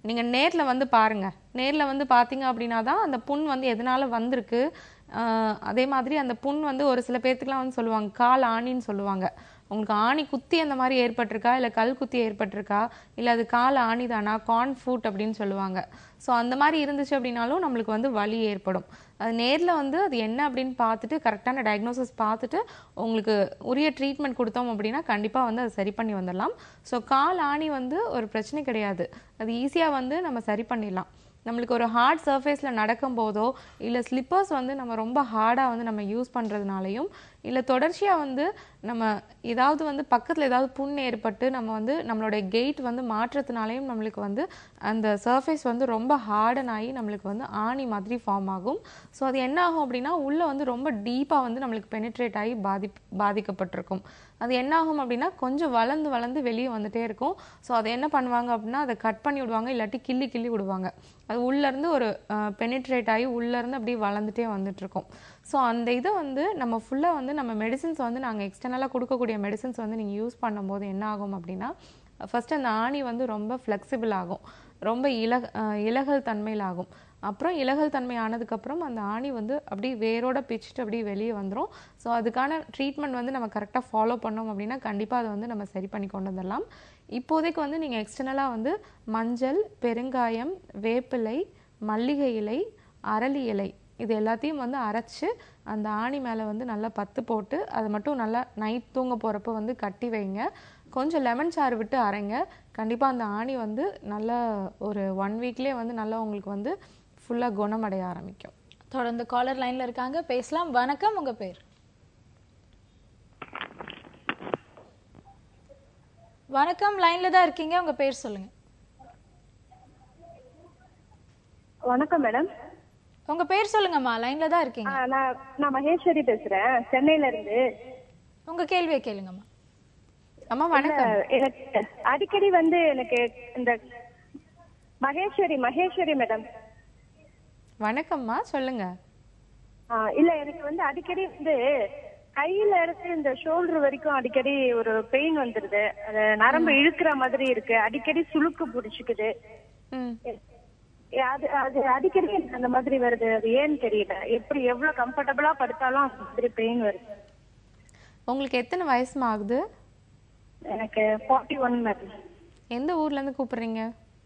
நீங்கள் நேரில் வந்து பாருங்கள் நேரில் வந்து பார்த்தீங்க அப்படின்னா தான் அந்த புண் வந்து எதனால வந்திருக்கு ஆஹ் அதே மாதிரி அந்த புண் வந்து ஒரு சில பேர்த்துக்குலாம் வந்து சொல்லுவாங்க கால் ஆணின்னு சொல்லுவாங்க உங்களுக்கு ஆணி குத்தி அந்த மாதிரி ஏற்பட்டிருக்கா இல்லை கல் குத்தி ஏற்பட்டிருக்கா இல்லை அது கால் ஆணி தானா கார்ன் ஃபுட் அப்படின்னு சொல்லுவாங்க ஸோ அந்த மாதிரி இருந்துச்சு அப்படின்னாலும் நம்மளுக்கு வந்து வலி ஏற்படும் அது நேரில் வந்து அது என்ன அப்படின்னு பார்த்துட்டு கரெக்டான டயக்னோசிஸ் பார்த்துட்டு உங்களுக்கு உரிய ட்ரீட்மெண்ட் கொடுத்தோம் அப்படின்னா கண்டிப்பாக வந்து அதை சரி பண்ணி வந்துடலாம் ஸோ கால் ஆணி வந்து ஒரு பிரச்சனை கிடையாது அது ஈஸியாக வந்து நம்ம சரி பண்ணிடலாம் நம்மளுக்கு ஒரு ஹார்ட் சர்ஃபேஸில் நடக்கும் போதோ இல்லை ஸ்லிப்பர்ஸ் வந்து நம்ம ரொம்ப ஹார்டாக வந்து நம்ம யூஸ் பண்ணுறதுனாலையும் இல்லை தொடர்ச்சியாக வந்து நம்ம ஏதாவது வந்து பக்கத்தில் ஏதாவது புண் ஏற்பட்டு நம்ம வந்து நம்மளோட கெயிட் வந்து மாற்றத்தினாலையும் நம்மளுக்கு வந்து அந்த சர்ஃபேஸ் வந்து ரொம்ப ஹார்டன் ஆகி நம்மளுக்கு வந்து ஆணி மாதிரி ஃபார்ம் ஆகும் ஸோ அது என்ன ஆகும் அப்படின்னா உள்ளே வந்து ரொம்ப டீப்பாக வந்து நம்மளுக்கு பெனிட்ரேட் ஆகி பாதி பாதிக்கப்பட்டிருக்கும் அது என்ன ஆகும் அப்படின்னா கொஞ்சம் வளர்ந்து வளர்ந்து வெளியே வந்துட்டே இருக்கும் ஸோ அதை என்ன பண்ணுவாங்க அப்படின்னா அதை கட் பண்ணி விடுவாங்க இல்லாட்டி கிள்ளி கிள்ளி விடுவாங்க அது உள்ளேருந்து ஒரு பெனிட்ரேட் ஆகி உள்ளேருந்து அப்படியே வளர்ந்துட்டே வந்துட்டு இருக்கும் ஸோ அந்த இதை வந்து நம்ம ஃபுல்லாக வந்து நம்ம மெடிசின்ஸ் வந்து நாங்கள் எக்ஸ்டர்னலாக கொடுக்கக்கூடிய மெடிசின்ஸ் வந்து நீங்கள் யூஸ் பண்ணும்போது என்ன ஆகும் அப்படின்னா ஃபர்ஸ்ட் அந்த ஆணி வந்து ரொம்ப ஃப்ளெக்சிபிள் ஆகும் ரொம்ப இல அஹ் இலகல் தன்மையில் ஆகும் அப்புறம் இலகல் தன்மை ஆனதுக்கப்புறம் அந்த ஆணி வந்து அப்படியே வேரோட பிச்சுட்டு அப்படியே வெளியே வந்துடும் ஸோ அதுக்கான ட்ரீட்மெண்ட் வந்து நம்ம கரெக்டாக ஃபாலோ பண்ணோம் அப்படின்னா கண்டிப்பாக அதை வந்து நம்ம சரி பண்ணி கொண்டு வந்துடலாம் இப்போதைக்கு வந்து நீங்கள் எக்ஸ்டர்னலாக வந்து மஞ்சள் பெருங்காயம் வேப்பிலை மல்லிகை இலை அரளி இலை இது எல்லாத்தையும் வந்து அரைச்சு அந்த ஆணி மேலே வந்து நல்லா பத்து போட்டு அதை மட்டும் நல்லா நைட் தூங்க போகிறப்ப வந்து கட்டி வைங்க கொஞ்சம் லெமன் சாறு விட்டு அரைங்க கண்டிப்பாக அந்த ஆணி வந்து நல்லா ஒரு ஒன் வீக்லேயே வந்து நல்லா உங்களுக்கு வந்து ஃபுல்லாக குணமடைய ஆரம்பிக்கும் தொடர்ந்து காலர் லைன்ல இருக்காங்க பேசலாம் வணக்கம் உங்க பேர் வணக்கம் லைன்ல தான் இருக்கீங்க உங்க பேர் சொல்லுங்க வணக்கம் மேடம் உங்க பேர் சொல்லுங்கம்மா லைன்ல தான் இருக்கீங்க நான் நான் மகேஸ்வரி பேசுறேன் சென்னையில இருந்து உங்க கேள்வியை கேளுங்கம்மா அம்மா வணக்கம் இல்ல, எனக்கு அடிக்கடி வந்து எனக்கு இந்த மகேஸ்வரி மகேஸ்வரி மேடம் வணக்கம்மா சொல்லுங்க ஆ, இல்ல எனக்கு வந்து அடிக்கடி வந்து கையில இருந்து இந்த ஷோல்டர் வரைக்கும் அடிக்கடி ஒரு பெயின் வந்துருது அது நரம்பு இழுக்கிற மாதிரி இருக்கு அடிக்கடி சுளுக்கு பிடிச்சிக்குது ம் அது அது அடிக்கடி எனக்கு அந்த மாதிரி வருது அது ஏன்னு தெரியல எப்படி எவ்வளவு கம்ஃபர்டபுளா படுத்தாலும் அந்த மாதிரி பெயின் வருது உங்களுக்கு எத்தனை வயசுமா ஆகுது எனக்கு ஃபார்ட்டி ஒன் மேடம் எந்த ஊர்லேருந்து கூப்பிடுறீங்க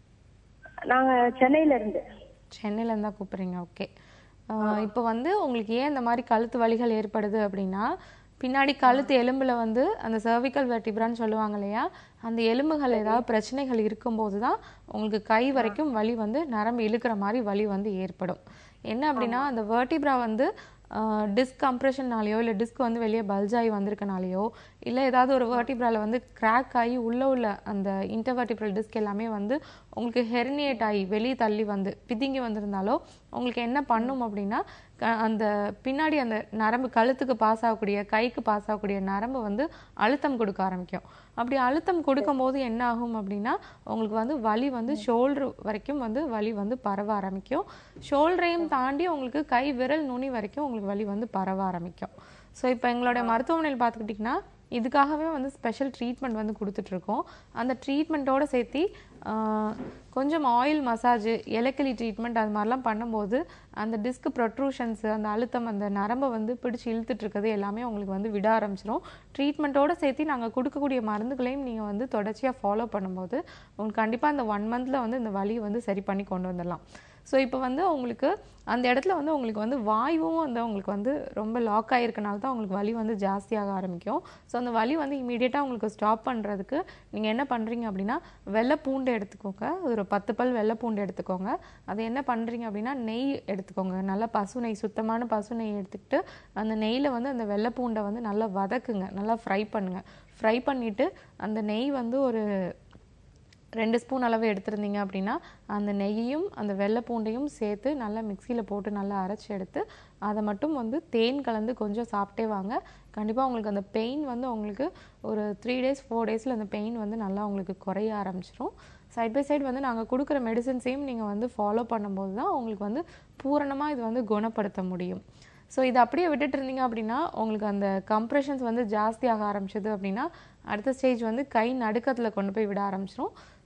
நாங்க சென்னையில இருந்து சென்னையிலேருந்து தான் கூப்பிடுறீங்க ஓகே இப்போ வந்து உங்களுக்கு ஏன் இந்த மாதிரி கழுத்து வலிகள் ஏற்படுது அப்படின்னா பின்னாடி கழுத்து எலும்புல வந்து அந்த சர்விக்கல் வெர்டிப்ரான்னு சொல்லுவாங்க இல்லையா அந்த எலும்புகள் ஏதாவது பிரச்சனைகள் இருக்கும்போது தான் உங்களுக்கு கை வரைக்கும் வலி வந்து நரம்பு இழுக்கிற மாதிரி வலி வந்து ஏற்படும் என்ன அப்படின்னா அந்த வெர்டிப்ரா வந்து டிஸ்க் கம்ப்ரெஷன்னாலேயோ இல்லை டிஸ்க் வந்து வெளியே பல்ஜ் ஆகி வந்திருக்கனாலேயோ இல்லை ஏதாவது ஒரு வெர்டிப்ரால வந்து கிராக் ஆகி உள்ள உள்ள அந்த இன்டர்வர்டிப்ரல் டிஸ்க் எல்லாமே வந்து உங்களுக்கு ஹெர்னியேட் ஆகி வெளியே தள்ளி வந்து பிதுங்கி வந்திருந்தாலோ உங்களுக்கு என்ன பண்ணும் அப்படின்னா க- அந்த பின்னாடி அந்த நரம்பு கழுத்துக்கு பாஸ் ஆகக்கூடிய கைக்கு பாஸ் ஆகக்கூடிய நரம்பு வந்து அழுத்தம் கொடுக்க ஆரம்பிக்கும் அப்படி அழுத்தம் கொடுக்கும்போது என்ன ஆகும் அப்படின்னா உங்களுக்கு வந்து வலி வந்து ஷோல்டர் வரைக்கும் வந்து வலி வந்து பரவ ஆரம்பிக்கும் ஷோல்டரையும் தாண்டி உங்களுக்கு கை விரல் நுனி வரைக்கும் உங்களுக்கு வலி வந்து பரவ ஆரம்பிக்கும் ஸோ இப்போ எங்களுடைய மருத்துவமனையில் பார்த்துக்கிட்டிங்கன்னா இதுக்காகவே வந்து ஸ்பெஷல் ட்ரீட்மெண்ட் வந்து கொடுத்துட்ருக்கோம் அந்த ட்ரீட்மெண்ட்டோட சேர்த்து ஆஹ், கொஞ்சம் ஆயில் மசாஜ் எலக்கிளி ட்ரீட்மெண்ட் அது மாதிரிலாம் பண்ணும்போது அந்த டிஸ்க் ப்ரொட்ரூஷன்ஸ் அந்த அழுத்தம் அந்த நரம்பை வந்து பிடிச்சி இழுத்துட்டு இருக்கிறது எல்லாமே உங்களுக்கு வந்து விட ஆரம்பிச்சிரும் ட்ரீட்மெண்ட்டோட சேர்த்து நாங்கள் கொடுக்கக்கூடிய மருந்துகளையும் நீங்கள் வந்து தொடர்ச்சியாக ஃபாலோ பண்ணும்போது உங்களுக்கு கண்டிப்பாக அந்த ஒன் மந்தில் வந்து இந்த வலியை வந்து சரி பண்ணி கொண்டு வந்துடலாம் ஸோ இப்போ வந்து உங்களுக்கு அந்த இடத்துல வந்து உங்களுக்கு வந்து வாயுவும் வந்து உங்களுக்கு வந்து ரொம்ப லாக் ஆகிருக்கனால தான் உங்களுக்கு வலி வந்து ஜாஸ்தியாக ஆரம்பிக்கும் ஸோ அந்த வலி வந்து இமீடியட்டாக உங்களுக்கு ஸ்டாப் பண்ணுறதுக்கு நீங்கள் என்ன பண்ணுறீங்க அப்படின்னா வெள்ளை பூண்டு எடுத்துக்கோங்க ஒரு பத்து பல் வெள்ளை பூண்டு எடுத்துக்கோங்க அதை என்ன பண்ணுறீங்க அப்படின்னா நெய் எடுத்துக்கோங்க நல்லா பசு நெய் சுத்தமான பசு நெய் எடுத்துக்கிட்டு அந்த நெய்யில் வந்து அந்த வெள்ளை பூண்டை வந்து நல்லா வதக்குங்க நல்லா ஃப்ரை பண்ணுங்க ஃப்ரை பண்ணிவிட்டு அந்த நெய் வந்து ஒரு ரெண்டு ஸ்பூன் அளவு எடுத்திருந்தீங்க அப்படின்னா அந்த நெய்யையும் அந்த வெள்ளை பூண்டையும் சேர்த்து நல்லா மிக்சியில் போட்டு நல்லா அரைச்சி எடுத்து அதை மட்டும் வந்து தேன் கலந்து கொஞ்சம் சாப்பிட்டே வாங்க கண்டிப்பாக உங்களுக்கு அந்த பெயின் வந்து உங்களுக்கு ஒரு த்ரீ டேஸ் ஃபோர் டேஸில் அந்த பெயின் வந்து நல்லா உங்களுக்கு குறைய ஆரம்பிச்சிரும் சைட் பை சைடு வந்து நாங்கள் கொடுக்குற மெடிசன்ஸையும் நீங்கள் வந்து ஃபாலோ பண்ணும்போது தான் உங்களுக்கு வந்து பூரணமாக இது வந்து குணப்படுத்த முடியும் ஸோ இதை அப்படியே விட்டுட்டு இருந்தீங்க அப்படின்னா உங்களுக்கு அந்த கம்ப்ரெஷன்ஸ் வந்து ஜாஸ்தியாக ஆரம்பிச்சது அப்படின்னா அடுத்த ஸ்டேஜ் வந்து கை நடுக்கத்தில் கொண்டு போய் விட ஆரம்பிச்சிரும்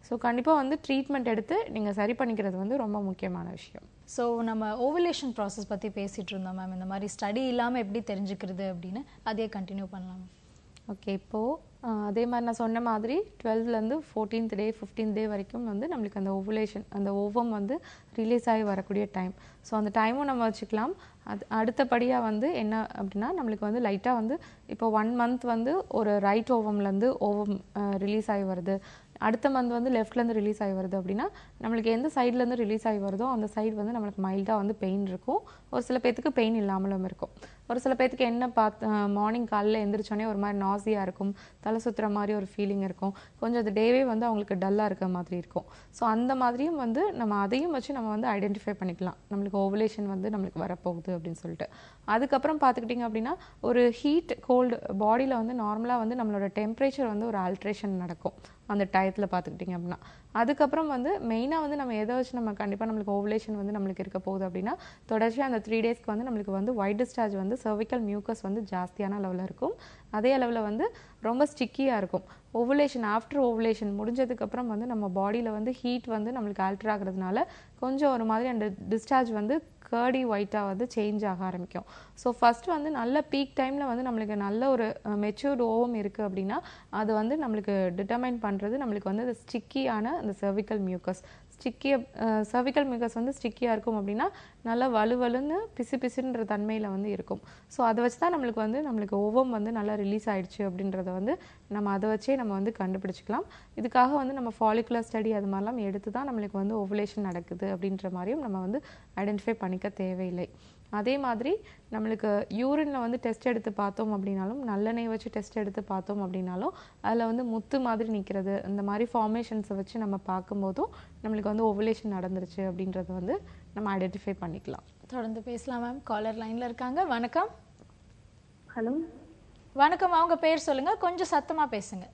ஸோ கண்டிப்பாக வந்து ட்ரீட்மெண்ட் எடுத்து நீங்கள் சரி பண்ணிக்கிறது வந்து ரொம்ப முக்கியமான விஷயம் ஸோ நம்ம ஓவலேஷன் ப்ராசஸ் பற்றி பேசிட்டு இருந்தோம் மேம் இந்த மாதிரி ஸ்டடி இல்லாமல் எப்படி தெரிஞ்சுக்கிறது அப்படின்னு அதே கண்டினியூ பண்ணலாம் ஓகே இப்போது அதே மாதிரி நான் சொன்ன மாதிரி டுவெல்த்லேருந்து ஃபோர்டீன்த் டே ஃபிஃப்டீன்த் டே வரைக்கும் வந்து நம்மளுக்கு அந்த ஓவுலேஷன் அந்த ஓவம் வந்து ரிலீஸ் ஆகி வரக்கூடிய டைம் ஸோ அந்த டைமும் நம்ம வச்சுக்கலாம் அது அடுத்தபடியாக வந்து என்ன அப்படின்னா நம்மளுக்கு வந்து லைட்டாக வந்து இப்போ ஒன் மந்த் வந்து ஒரு ரைட் ஓவம்லேருந்து ஓவம் ரிலீஸ் ஆகி வருது அடுத்த மந்த் வந்து லெஃப்ட்லேருந்து ரிலீஸ் ஆகி வருது அப்படின்னா நம்மளுக்கு எந்த சைட்லேருந்து ரிலீஸ் ஆகி வருதோ அந்த சைடு வந்து நம்மளுக்கு மைல்டாக வந்து பெயின் இருக்கும் ஒரு சில பேத்துக்கு பெயின் இல்லாமலும் இருக்கும் ஒரு சில பேத்துக்கு என்ன பார்த்து மார்னிங் காலையில் எந்திரிச்சோன்னே ஒரு மாதிரி நாசியாக இருக்கும் தலை சுற்றுற மாதிரி ஒரு ஃபீலிங் இருக்கும் கொஞ்சம் அது டேவே வந்து அவங்களுக்கு டல்லாக இருக்க மாதிரி இருக்கும் ஸோ அந்த மாதிரியும் வந்து நம்ம அதையும் வச்சு நம்ம வந்து ஐடென்டிஃபை பண்ணிக்கலாம் நம்மளுக்கு ஓவலேஷன் வந்து நம்மளுக்கு வரப்போகுது அப்படின்னு சொல்லிட்டு அதுக்கப்புறம் பார்த்துக்கிட்டிங்க அப்படின்னா ஒரு ஹீட் கோல்டு பாடியில் வந்து நார்மலாக வந்து நம்மளோட டெம்பரேச்சர் வந்து ஒரு ஆல்ட்ரேஷன் நடக்கும் அந்த டயத்தில் பார்த்துக்கிட்டிங்க அப்படின்னா அதுக்கப்புறம் வந்து மெயினாக வந்து நம்ம எதை வச்சு நம்ம கண்டிப்பாக நம்மளுக்கு ஓவலேஷன் வந்து நம்மளுக்கு இருக்க போகுது அப்படின்னா தொடர்ச்சியாக அந்த த்ரீ டேஸ்க்கு வந்து நம்மளுக்கு வந்து ஒயிட் டிஸ்சார்ஜ் வந்து cervical மியூக்கஸ் வந்து ஜாஸ்தியான அளவில் இருக்கும் அதே அளவில் வந்து ரொம்ப ஸ்டிக்கியாக இருக்கும் ஓவுலேஷன் ஆஃப்டர் ஓவுலேஷன் முடிஞ்சதுக்கப்புறம் வந்து நம்ம பாடியில் வந்து ஹீட் வந்து நம்மளுக்கு ஆல்டர் ஆகுறதுனால கொஞ்சம் ஒரு மாதிரி அந்த டிஸ்சார்ஜ் வந்து கேர்டி ஒயிட்டாக வந்து சேஞ்ச் ஆக ஆரம்பிக்கும் ஸோ ஃபர்ஸ்ட் வந்து நல்ல பீக் டைமில் வந்து நம்மளுக்கு நல்ல ஒரு மெச்சூர்டு ஓவம் இருக்குது அப்படின்னா அது வந்து நம்மளுக்கு டிட்டர்மைன் பண்ணுறது நம்மளுக்கு வந்து அந்த ஸ்டிக்கியான அந்த cervical மியூக்கஸ் ஸ்டிக்கிய cervical மியூக்கஸ் வந்து ஸ்டிக்கியாக இருக்கும் அப்படின்னா நல்லா வலுவலுன்னு பிசு பிசுன்ற தன்மையில் வந்து இருக்கும் ஸோ அதை வச்சு தான் நம்மளுக்கு வந்து நம்மளுக்கு ஓவம் வந்து நல்லா ரிலீஸ் ஆயிடுச்சு அப்படின்றத வந்து நம்ம அதை வச்சே நம்ம வந்து கண்டுபிடிச்சிக்கலாம் இதுக்காக வந்து நம்ம ஃபாலிகுலர் ஸ்டடி அது மாதிரிலாம் எடுத்து தான் நம்மளுக்கு வந்து ஓவுலேஷன் நடக்குது அப்படின்ற மாதிரியும் நம்ம வந்து ஐடென்டிஃபை பண்ணிக்க தேவையில்லை அதே மாதிரி நம்மளுக்கு யூரினில் வந்து டெஸ்ட் எடுத்து பார்த்தோம் அப்படின்னாலும் நல்லெண்ணெய் வச்சு டெஸ்ட் எடுத்து பார்த்தோம் அப்படின்னாலும் அதில் வந்து முத்து மாதிரி நிற்கிறது இந்த மாதிரி ஃபார்மேஷன்ஸை வச்சு நம்ம பார்க்கும்போதும் நம்மளுக்கு வந்து ஓவுலேஷன் நடந்துருச்சு அப்படின்றத வந்து நம்ம ஐடென்டிஃபை பண்ணிக்கலாம் தொடர்ந்து பேசலாம் மேம் காலர் லைன்ல இருக்காங்க வணக்கம் ஹலோ வணக்கம் அவங்க பேர் சொல்லுங்க கொஞ்சம் சத்தமா பேசுங்க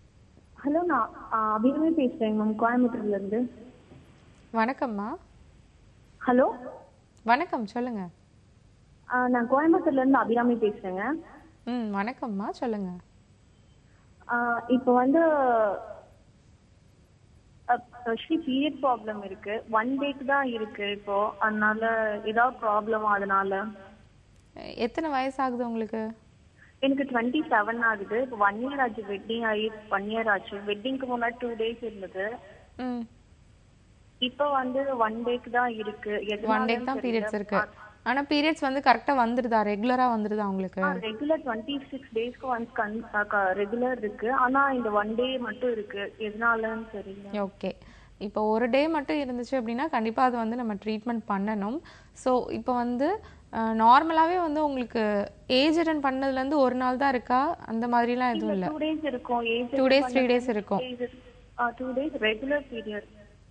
ஹலோ நான் அபிராமி பேசுறேன் மேம் கோயம்புத்தூர்ல இருந்து வணக்கம்மா ஹலோ வணக்கம் சொல்லுங்க நான் கோயம்புத்தூர்ல இருந்து அபிராமி பேசுறேங்க ம் வணக்கம்மா சொல்லுங்க ஆஹ் இப்போ வந்து ஆக்சுவலி பீரியட் ப்ராப்ளம் இருக்கு ஒன் டேக்கு தான் இருக்கு இப்போ அதனால ஏதாவது ப்ராப்ளம் அதனால எ- எத்தனை வயசாகுது உங்களுக்கு எனக்கு டுவெண்ட்டி செவன் ஆகுது இப்போ ஒன் இயர் ஆச்சு வெட்டிங் ஆகி ஒன் இயர் ஆச்சு வெட்டிங்க்கு முன்னாடி டூ டேஸ் இருந்தது ம் இப்போ வந்து ஒன் டேக்கு தான் இருக்கு ஒன் டேக்கு தான் பீரியட்ஸ் இருக்கு ஆனா பீரியட்ஸ் வந்து கரெக்டா வந்துருதா ரெகுலரா வந்துருதா உங்களுக்கு ரெகுலர் டுவெண்ட்டி சிக்ஸ் டேஸ்க்கு ஒன்ஸ் கன் ரெகுலர் இருக்கு ஆனா இந்த ஒன் டே மட்டும் இருக்கு எதனாலன்னு தெரியல ஓகே இப்போ ஒரு டே மட்டும் இருந்துச்சு அப்படின்னா கண்டிப்பாக அது வந்து நம்ம ட்ரீட்மெண்ட் பண்ணணும் ஸோ இப்போ வந்து நார்மலாகவே வந்து உங்களுக்கு ஏஜ் அட்டன் பண்ணதுலேருந்து ஒரு நாள் தான் இருக்கா அந்த மாதிரிலாம் எதுவும் இல்லை டூ டேஸ் இருக்கும் age two days three days இருக்கும் two days regular period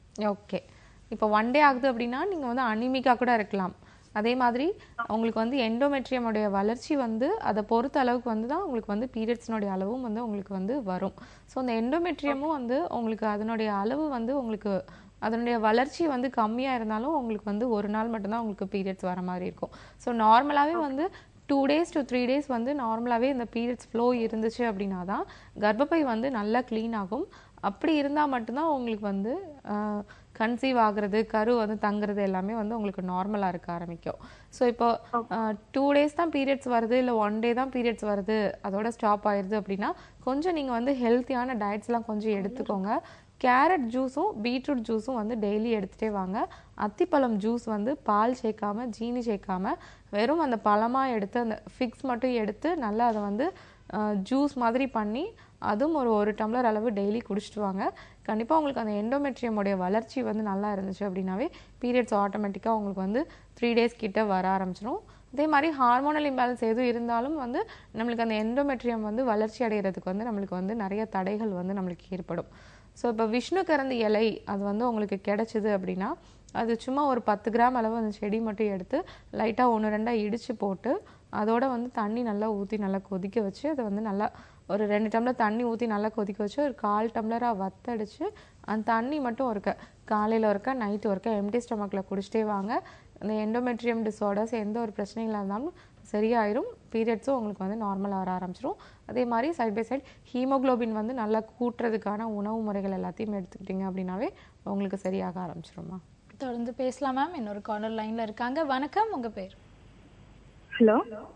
okay இப்போ ஒன் டே ஆகுது அப்படின்னா நீங்கள் வந்து அனிமிக்காக கூட இருக்கலாம் அதே மாதிரி உங்களுக்கு வந்து எண்டோமெட்ரியமுடைய வளர்ச்சி வந்து அதை பொறுத்த அளவுக்கு வந்து தான் உங்களுக்கு வந்து பீரியட்ஸ்னுடைய அளவும் வந்து உங்களுக்கு வந்து வரும் ஸோ அந்த எண்டோமெட்ரியமும் வந்து உங்களுக்கு அதனுடைய அளவு வந்து உங்களுக்கு அதனுடைய வளர்ச்சி வந்து கம்மியாக இருந்தாலும் உங்களுக்கு வந்து ஒரு நாள் மட்டும்தான் உங்களுக்கு பீரியட்ஸ் வர மாதிரி இருக்கும் ஸோ நார்மலாகவே வந்து two days to three days வந்து நார்மலாகவே இந்த பீரியட்ஸ் ஃப்ளோ இருந்துச்சு அப்படின்னா தான் கர்ப்பப்பை வந்து நல்லா க்ளீன் ஆகும் அப்படி இருந்தால் மட்டும்தான் உங்களுக்கு வந்து கன்சீவ் ஆகுறது கரு வந்து தங்குறது எல்லாமே வந்து உங்களுக்கு நார்மலாக இருக்க ஆரம்பிக்கும் ஸோ இப்போ டூ டேஸ் தான் பீரியட்ஸ் வருது இல்லை ஒன் டே தான் பீரியட்ஸ் வருது அதோட ஸ்டாப் ஆயிடுது அப்படின்னா கொஞ்சம் நீங்கள் வந்து ஹெல்த்தியான டயட்ஸ்லாம் கொஞ்சம் எடுத்துக்கோங்க கேரட் ஜூஸும் பீட்ரூட் ஜூஸும் வந்து டெய்லி எடுத்துகிட்டே வாங்க அத்திப்பழம் ஜூஸ் வந்து பால் சேர்க்காம ஜீனி சேர்க்காம வெறும் அந்த பழமாக எடுத்து அந்த ஃபிக்ஸ் மட்டும் எடுத்து நல்லா அதை வந்து ஜூஸ் மாதிரி பண்ணி அதுவும் ஒரு ஒரு டம்ளர் அளவு டெய்லி குடிச்சிட்டு வாங்க கண்டிப்பாக உங்களுக்கு அந்த எண்டோமெட்ரியமுடைய வளர்ச்சி வந்து நல்லா இருந்துச்சு அப்படின்னாவே பீரியட்ஸ் ஆட்டோமேட்டிக்காக உங்களுக்கு வந்து த்ரீ டேஸ் கிட்ட வர ஆரம்பிச்சிடும் அதே மாதிரி ஹார்மோனல் இம்பேலன்ஸ் எதுவும் இருந்தாலும் வந்து நம்மளுக்கு அந்த எண்டோமெட்ரியம் வந்து வளர்ச்சி அடைகிறதுக்கு வந்து நம்மளுக்கு வந்து நிறைய தடைகள் வந்து நம்மளுக்கு ஏற்படும் ஸோ இப்போ விஷ்ணு கரந்தி இலை அது வந்து உங்களுக்கு கிடைச்சிது அப்படின்னா அது சும்மா ஒரு பத்து கிராம் அளவு அந்த செடி மட்டும் எடுத்து லைட்டாக ஒன்று ரெண்டாக இடித்து போட்டு அதோட வந்து தண்ணி நல்லா ஊற்றி நல்லா கொதிக்க வச்சு அதை வந்து நல்லா ஒரு ரெண்டு டம்ளர் தண்ணி ஊற்றி நல்லா கொதிக்க வச்சு ஒரு கால் டம்ளராக வத்தடிச்சு அந்த தண்ணி மட்டும் ஒருக்க காலையில் ஒருக்க நைட்டு ஒருக்க எம்டி ஸ்டொமக்கில் குடிச்சிட்டே வாங்க அந்த எண்டோமெட்ரியம் டிஸார்டர்ஸ் எந்த ஒரு பிரச்சனைகளாக இருந்தாலும் சரியாயிரும் பீரியட்ஸும் உங்களுக்கு வந்து நார்மலாக வர ஆரம்பிச்சிரும் அதே மாதிரி சைட் பை சைட் ஹீமோகுளோபின் வந்து நல்லா கூட்டுறதுக்கான உணவு முறைகள் எல்லாத்தையும் எடுத்துக்கிட்டீங்க அப்படின்னாவே உங்களுக்கு சரியாக ஆரம்பிச்சிருமா தொடர்ந்து பேசலாம் மேம் இன்னொரு கார்னர் லைன்ல இருக்காங்க வணக்கம் உங்க பேர் ஹலோ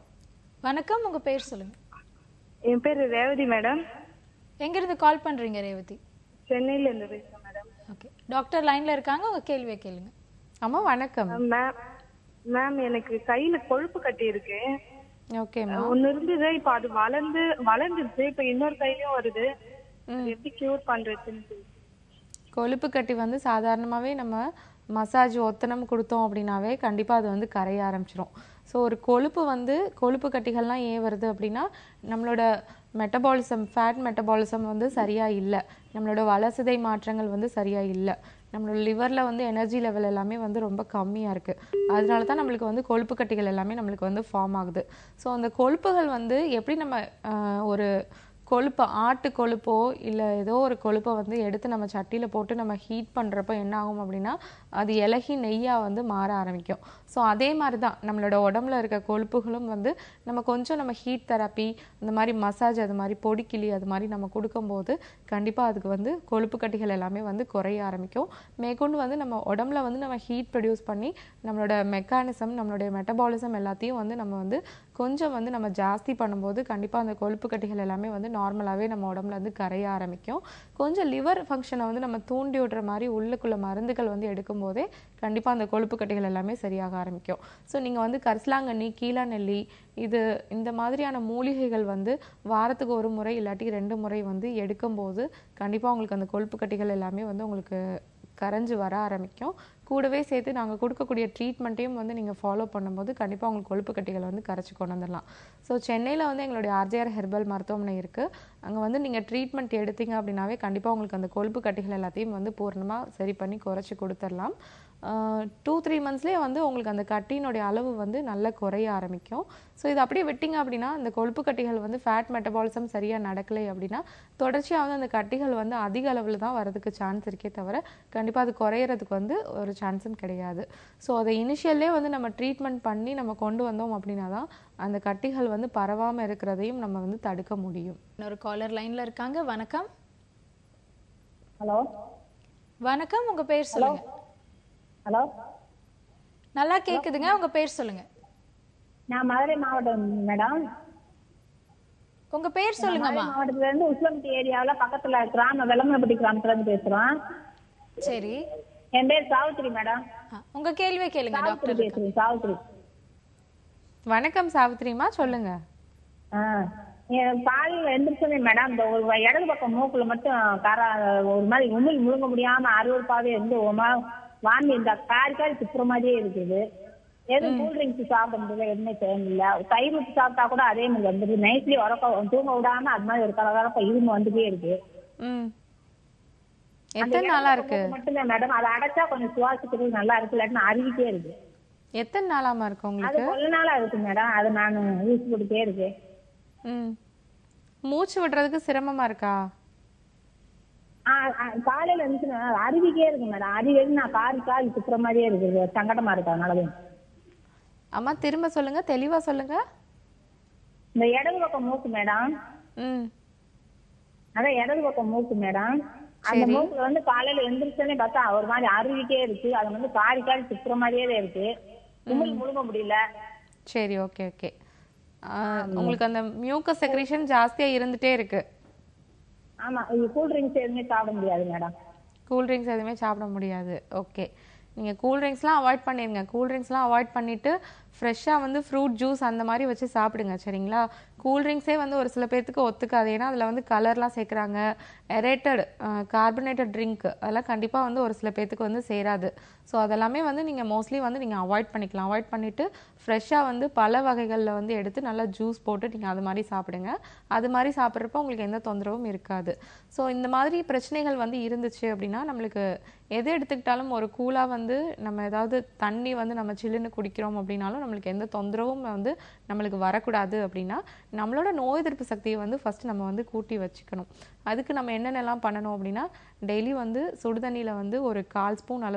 வணக்கம் உங்க பேர் சொல்லுங்க என் பேர் ரேவதி மேடம் எங்க இருந்து கால் பண்றீங்க ரேவதி சென்னையில இருந்து பேசுறேன் மேடம் ஓகே டாக்டர் லைன்ல இருக்காங்க உங்க கேள்வியை கேளுங்க அம்மா வணக்கம் மேம் மேம் எனக்கு கையில கொழுப்பு கட்டி இருக்கு ஓகேம்மா ஒன்னு இருந்தது இப்ப அது வளர்ந்து வளர்ந்துருச்சு இப்ப இன்னொரு கையிலயும் வருது அது எப்படி கியூர் பண்றதுன்னு தெரியல. கொழுப்பு கட்டி வந்து சாதாரணமாகவே நம்ம மசாஜ் ஒத்தனம் கொடுத்தோம் அப்படின்னாவே கண்டிப்பாக அது வந்து கரைய ஆரம்பிச்சிரும் ஸோ ஒரு கொழுப்பு வந்து கொழுப்பு கட்டிகள்லாம் ஏன் வருது அப்படின்னா நம்மளோட மெட்டபாலிசம் ஃபேட் மெட்டபாலிசம் வந்து சரியாக இல்லை நம்மளோட வளர்சிதை மாற்றங்கள் வந்து சரியாக இல்லை நம்மளோட லிவரில் வந்து எனர்ஜி லெவல் எல்லாமே வந்து ரொம்ப கம்மியாக இருக்குது அதனால தான் நம்மளுக்கு வந்து கொழுப்பு கட்டிகள் எல்லாமே நம்மளுக்கு வந்து ஃபார்ம் ஆகுது ஸோ அந்த கொழுப்புகள் வந்து எப்படி நம்ம ஆஹ், ஒரு கொழுப்பு ஆட்டு கொழுப்போ இல்லை ஏதோ ஒரு கொழுப்பை வந்து எடுத்து நம்ம சட்டியில் போட்டு நம்ம ஹீட் பண்ணுறப்ப என்ன ஆகும் அப்படின்னா அது இலகி நெய்யாக வந்து மாற ஆரம்பிக்கும் ஸோ அதே மாதிரி தான் நம்மளோட உடம்புல இருக்க கொழுப்புகளும் வந்து நம்ம கொஞ்சம் நம்ம ஹீட் தெரப்பி அந்த மாதிரி மசாஜ் அது மாதிரி பொடிக்கிளி அது மாதிரி நம்ம கொடுக்கும்போது கண்டிப்பாக அதுக்கு வந்து கொழுப்பு கட்டிகள் எல்லாமே வந்து குறைய ஆரம்பிக்கும் மேற்கொண்டு வந்து நம்ம உடம்புல வந்து நம்ம ஹீட் ப்ரொடியூஸ் பண்ணி நம்மளோட மெக்கானிசம் நம்மளுடைய மெட்டபாலிசம் எல்லாத்தையும் வந்து நம்ம வந்து கொஞ்சம் வந்து நம்ம ஜாஸ்தி பண்ணும்போது கண்டிப்பாக அந்த கொழுப்பு கட்டிகள் எல்லாமே வந்து நார்மலாகவே நம்ம உடம்புல வந்து கரைய ஆரம்பிக்கும் கொஞ்சம் லிவர் ஃபங்க்ஷனை வந்து நம்ம தூண்டி விடுற மாதிரி உள்ளுக்குள்ள மருந்துகள் வந்து எடுக்கும்போதே கண்டிப்பாக அந்த கொழுப்பு கட்டிகள் எல்லாமே சரியாக ஆரம்பிக்கும் ஸோ நீங்கள் வந்து கரிசலாங்கண்ணி கீழாநெல்லி இது இந்த மாதிரியான மூலிகைகள் வந்து வாரத்துக்கு ஒரு முறை இல்லாட்டி ரெண்டு முறை வந்து எடுக்கும்போது கண்டிப்பாக உங்களுக்கு அந்த கொழுப்பு கட்டிகள் எல்லாமே வந்து உங்களுக்கு கரைஞ்சு வர ஆரம்பிக்கும் கூடவே சேர்த்து நாங்கள் கொடுக்கக்கூடிய ட்ரீட்மெண்ட்டையும் வந்து நீங்கள் ஃபாலோ பண்ணும்போது கண்டிப்பாக உங்களுக்கு கொழுப்பு கட்டிகளை வந்து கரைச்சி கொண்டு வந்துடலாம் ஸோ சென்னையில் வந்து எங்களுடைய ஆர்ஜிஆர் ஹெர்பல் மருத்துவமனை இருக்குது அங்கே வந்து நீங்கள் ட்ரீட்மெண்ட் எடுத்தீங்க அப்படின்னாவே கண்டிப்பாக உங்களுக்கு அந்த கொழுப்பு கட்டிகள் எல்லாத்தையும் வந்து பூர்ணமாக சரி பண்ணி குறைச்சி கொடுத்துடலாம் டூ த்ரீ மந்த்ஸ்லேயே வந்து உங்களுக்கு அந்த கட்டியினுடைய அளவு வந்து நல்லா குறைய ஆரம்பிக்கும் ஸோ இது அப்படியே விட்டீங்க அப்படின்னா அந்த கொழுப்பு கட்டிகள் வந்து ஃபேட் மெட்டபாலிசம் சரியாக நடக்கலை அப்படின்னா தொடர்ச்சியாக வந்து அந்த கட்டிகள் வந்து அதிக அளவில் தான் வரதுக்கு சான்ஸ் இருக்கே தவிர கண்டிப்பாக அது குறையிறதுக்கு வந்து ஒரு சான்ஸும் கிடையாது ஸோ அதை இனிஷியல்லே வந்து நம்ம ட்ரீட்மெண்ட் பண்ணி நம்ம கொண்டு வந்தோம் அப்படின்னா தான் அந்த கட்டிகள் வந்து பரவாமல் இருக்கிறதையும் நம்ம வந்து தடுக்க முடியும் இன்னொரு காலர் லைன்ல இருக்காங்க வணக்கம் ஹலோ வணக்கம் உங்க பேர் சொல்லுங்க ஹலோ நல்லா கேக்குதுங்க உங்க பேர் சொல்லுங்க நான் மதுரை மாவட்டம் மேடம் உங்க பேர் சொல்லுங்கம்மா மதுரை மாவட்டத்துல இருந்து உசிலம்பட்டி ஏரியாவுல பக்கத்துல கிராம வெள்ளமப்பட்டி கிராமத்துல இருந்து பேசுறோம் சரி என் பேர் சாவித்திரி மேடம் ஆ, உங்க கேள்வியை கேளுங்க சாவித்திரி டாக்டர் பேசுறேன் சாவித்திரி வணக்கம் சாவித்ரிமா சொல்லுங்க ஆ என் காலையில எந்திரிச்சோன்னே மேடம் இந்த ஒரு வ- இடது பக்கம் மூக்குல மட்டும் கர ஒரு மாதிரி உமிழ் முழுங்க முடியாம அருவருப்பாவே இருந்து ஒரு மாதிரி வாந்தி இந்த காரி காரி சுத்துற மாதிரியே இருக்குது எதுவும் கூல் ட்ரிங்க்ஸ் சாப்பிட முடியல எதுவுமே செய்ய முடியல தயிர் ஊற்றி சாப்பிட்டா கூட அதே மாதிரி வந்துருது நைட்லி உறக்க தூங்க விடாம அது மாதிரி ஒரு கலகலப்ப இரும்பு வந்துட்டே இருக்கு ம் அந்த எத்தனை நாளா இருக்கு இடது பக்கம் மட்டும்தான் மேடம் அதை அடைச்சா கொஞ்சம் சுவாசிக்கிறது நல்லா இருக்கு இல்லாட்டினா அருகிட்டே இருக்கு எத்தனை நாளாமா இருக்கு அது உங்களுக்கு கொஞ்ச நாளா இருக்கு மேடம் அது நான் யூஸ் பண்ணிட்டே இருக்கேன் ம் மூச்சு விடுறதுக்கு சிரமமா இருக்கா ஆ, ஆ, காலையில இருந்துச்சுன்னா அருவிக்கே இருக்கு மேடம் அருவி வந்து நான் காரி காரி சுத்துற மாதிரியே இருக்குது சங்கடமா இருக்கு அதனாலதான் அம்மா திரும்ப சொல்லுங்க தெளிவா சொல்லுங்க இந்த இடது பக்கம் மூக்கு மேடம் ம் அதான் இடது பக்கம் மூக்கு மேடம் அந்த மூக்குல வந்து காலையில எந்திரிச்சோன்னே பார்த்தா ஒரு மாதிரி அருவிக்கே இருக்கு அது வந்து காரி காரி சுத்துற மாதிரியே தான் இருக்கு உமிழ் முழுங்க முடியல சரி ஓகே ஓகே உங்களுக்கு அந்த மியூக்கஸ் செக்ரேஷன் ஜாஸ்தியா இருந்துட்டே இருக்கு ஆமா இது கூல் ட்ரிங்க்ஸ் எதுவுமே சாப்பிட முடியாது மேடம் கூல் ட்ரிங்க்ஸ் எதுவுமே சாப்பிட முடியாது ஓகே நீங்கள் கூல் ட்ரிங்க்ஸ்லாம் அவாய்ட் பண்ணிடுங்க கூல் ட்ரிங்க்ஸ்லாம் அவாய்ட் பண்ணிவிட்டு ஃப்ரெஷ்ஷாக வந்து ஃப்ரூட் ஜூஸ் அந்த மாதிரி வச்சு சாப்பிடுங்க சரிங்களா கூல் ட்ரிங்க்ஸே வந்து ஒரு சில பேர்த்துக்கு ஒத்துக்காது ஏன்னா அதில் வந்து கலர்லாம் சேர்க்குறாங்க எரேட்டட் கார்பனேட்டட் ட்ரிங்க் அதெல்லாம் கண்டிப்பாக வந்து ஒரு சில பேர்த்துக்கு வந்து சேராது ஸோ அதெல்லாமே வந்து நீங்கள் மோஸ்ட்லி வந்து நீங்கள் அவாய்ட் பண்ணிக்கலாம் அவாய்ட் பண்ணிவிட்டு ஃப்ரெஷ்ஷாக வந்து பல வகைகளில் வந்து எடுத்து நல்லா ஜூஸ் போட்டு நீங்கள் அது மாதிரி சாப்பிடுங்க அது மாதிரி சாப்பிட்றப்ப உங்களுக்கு எந்த தொந்தரவும் இருக்காது ஸோ இந்த மாதிரி பிரச்சனைகள் வந்து இருந்துச்சு அப்படின்னா நம்மளுக்கு எது எடுத்துக்கிட்டாலும் ஒரு கூலாக வந்து நம்ம ஏதாவது தண்ணி வந்து நம்ம சில்லுன்னு குடிக்கிறோம் அப்படின்னாலும் நம்மளுக்கு எந்த தொந்தரவும் வந்து நம்மளுக்கு வரக்கூடாது அப்படின்னா நம்மளோட நோய் எதிர்ப்பு சக்தியை வந்து ஃபர்ஸ்ட் நம்ம வந்து கூட்டி வச்சுக்கணும் அதுக்கு நம்ம என்னென்னலாம் பண்ணணும் அப்படின்னா டெய்லி வந்து சுடுதண்ணியில் வந்து ஒரு கால் ஸ்பூன் அளவு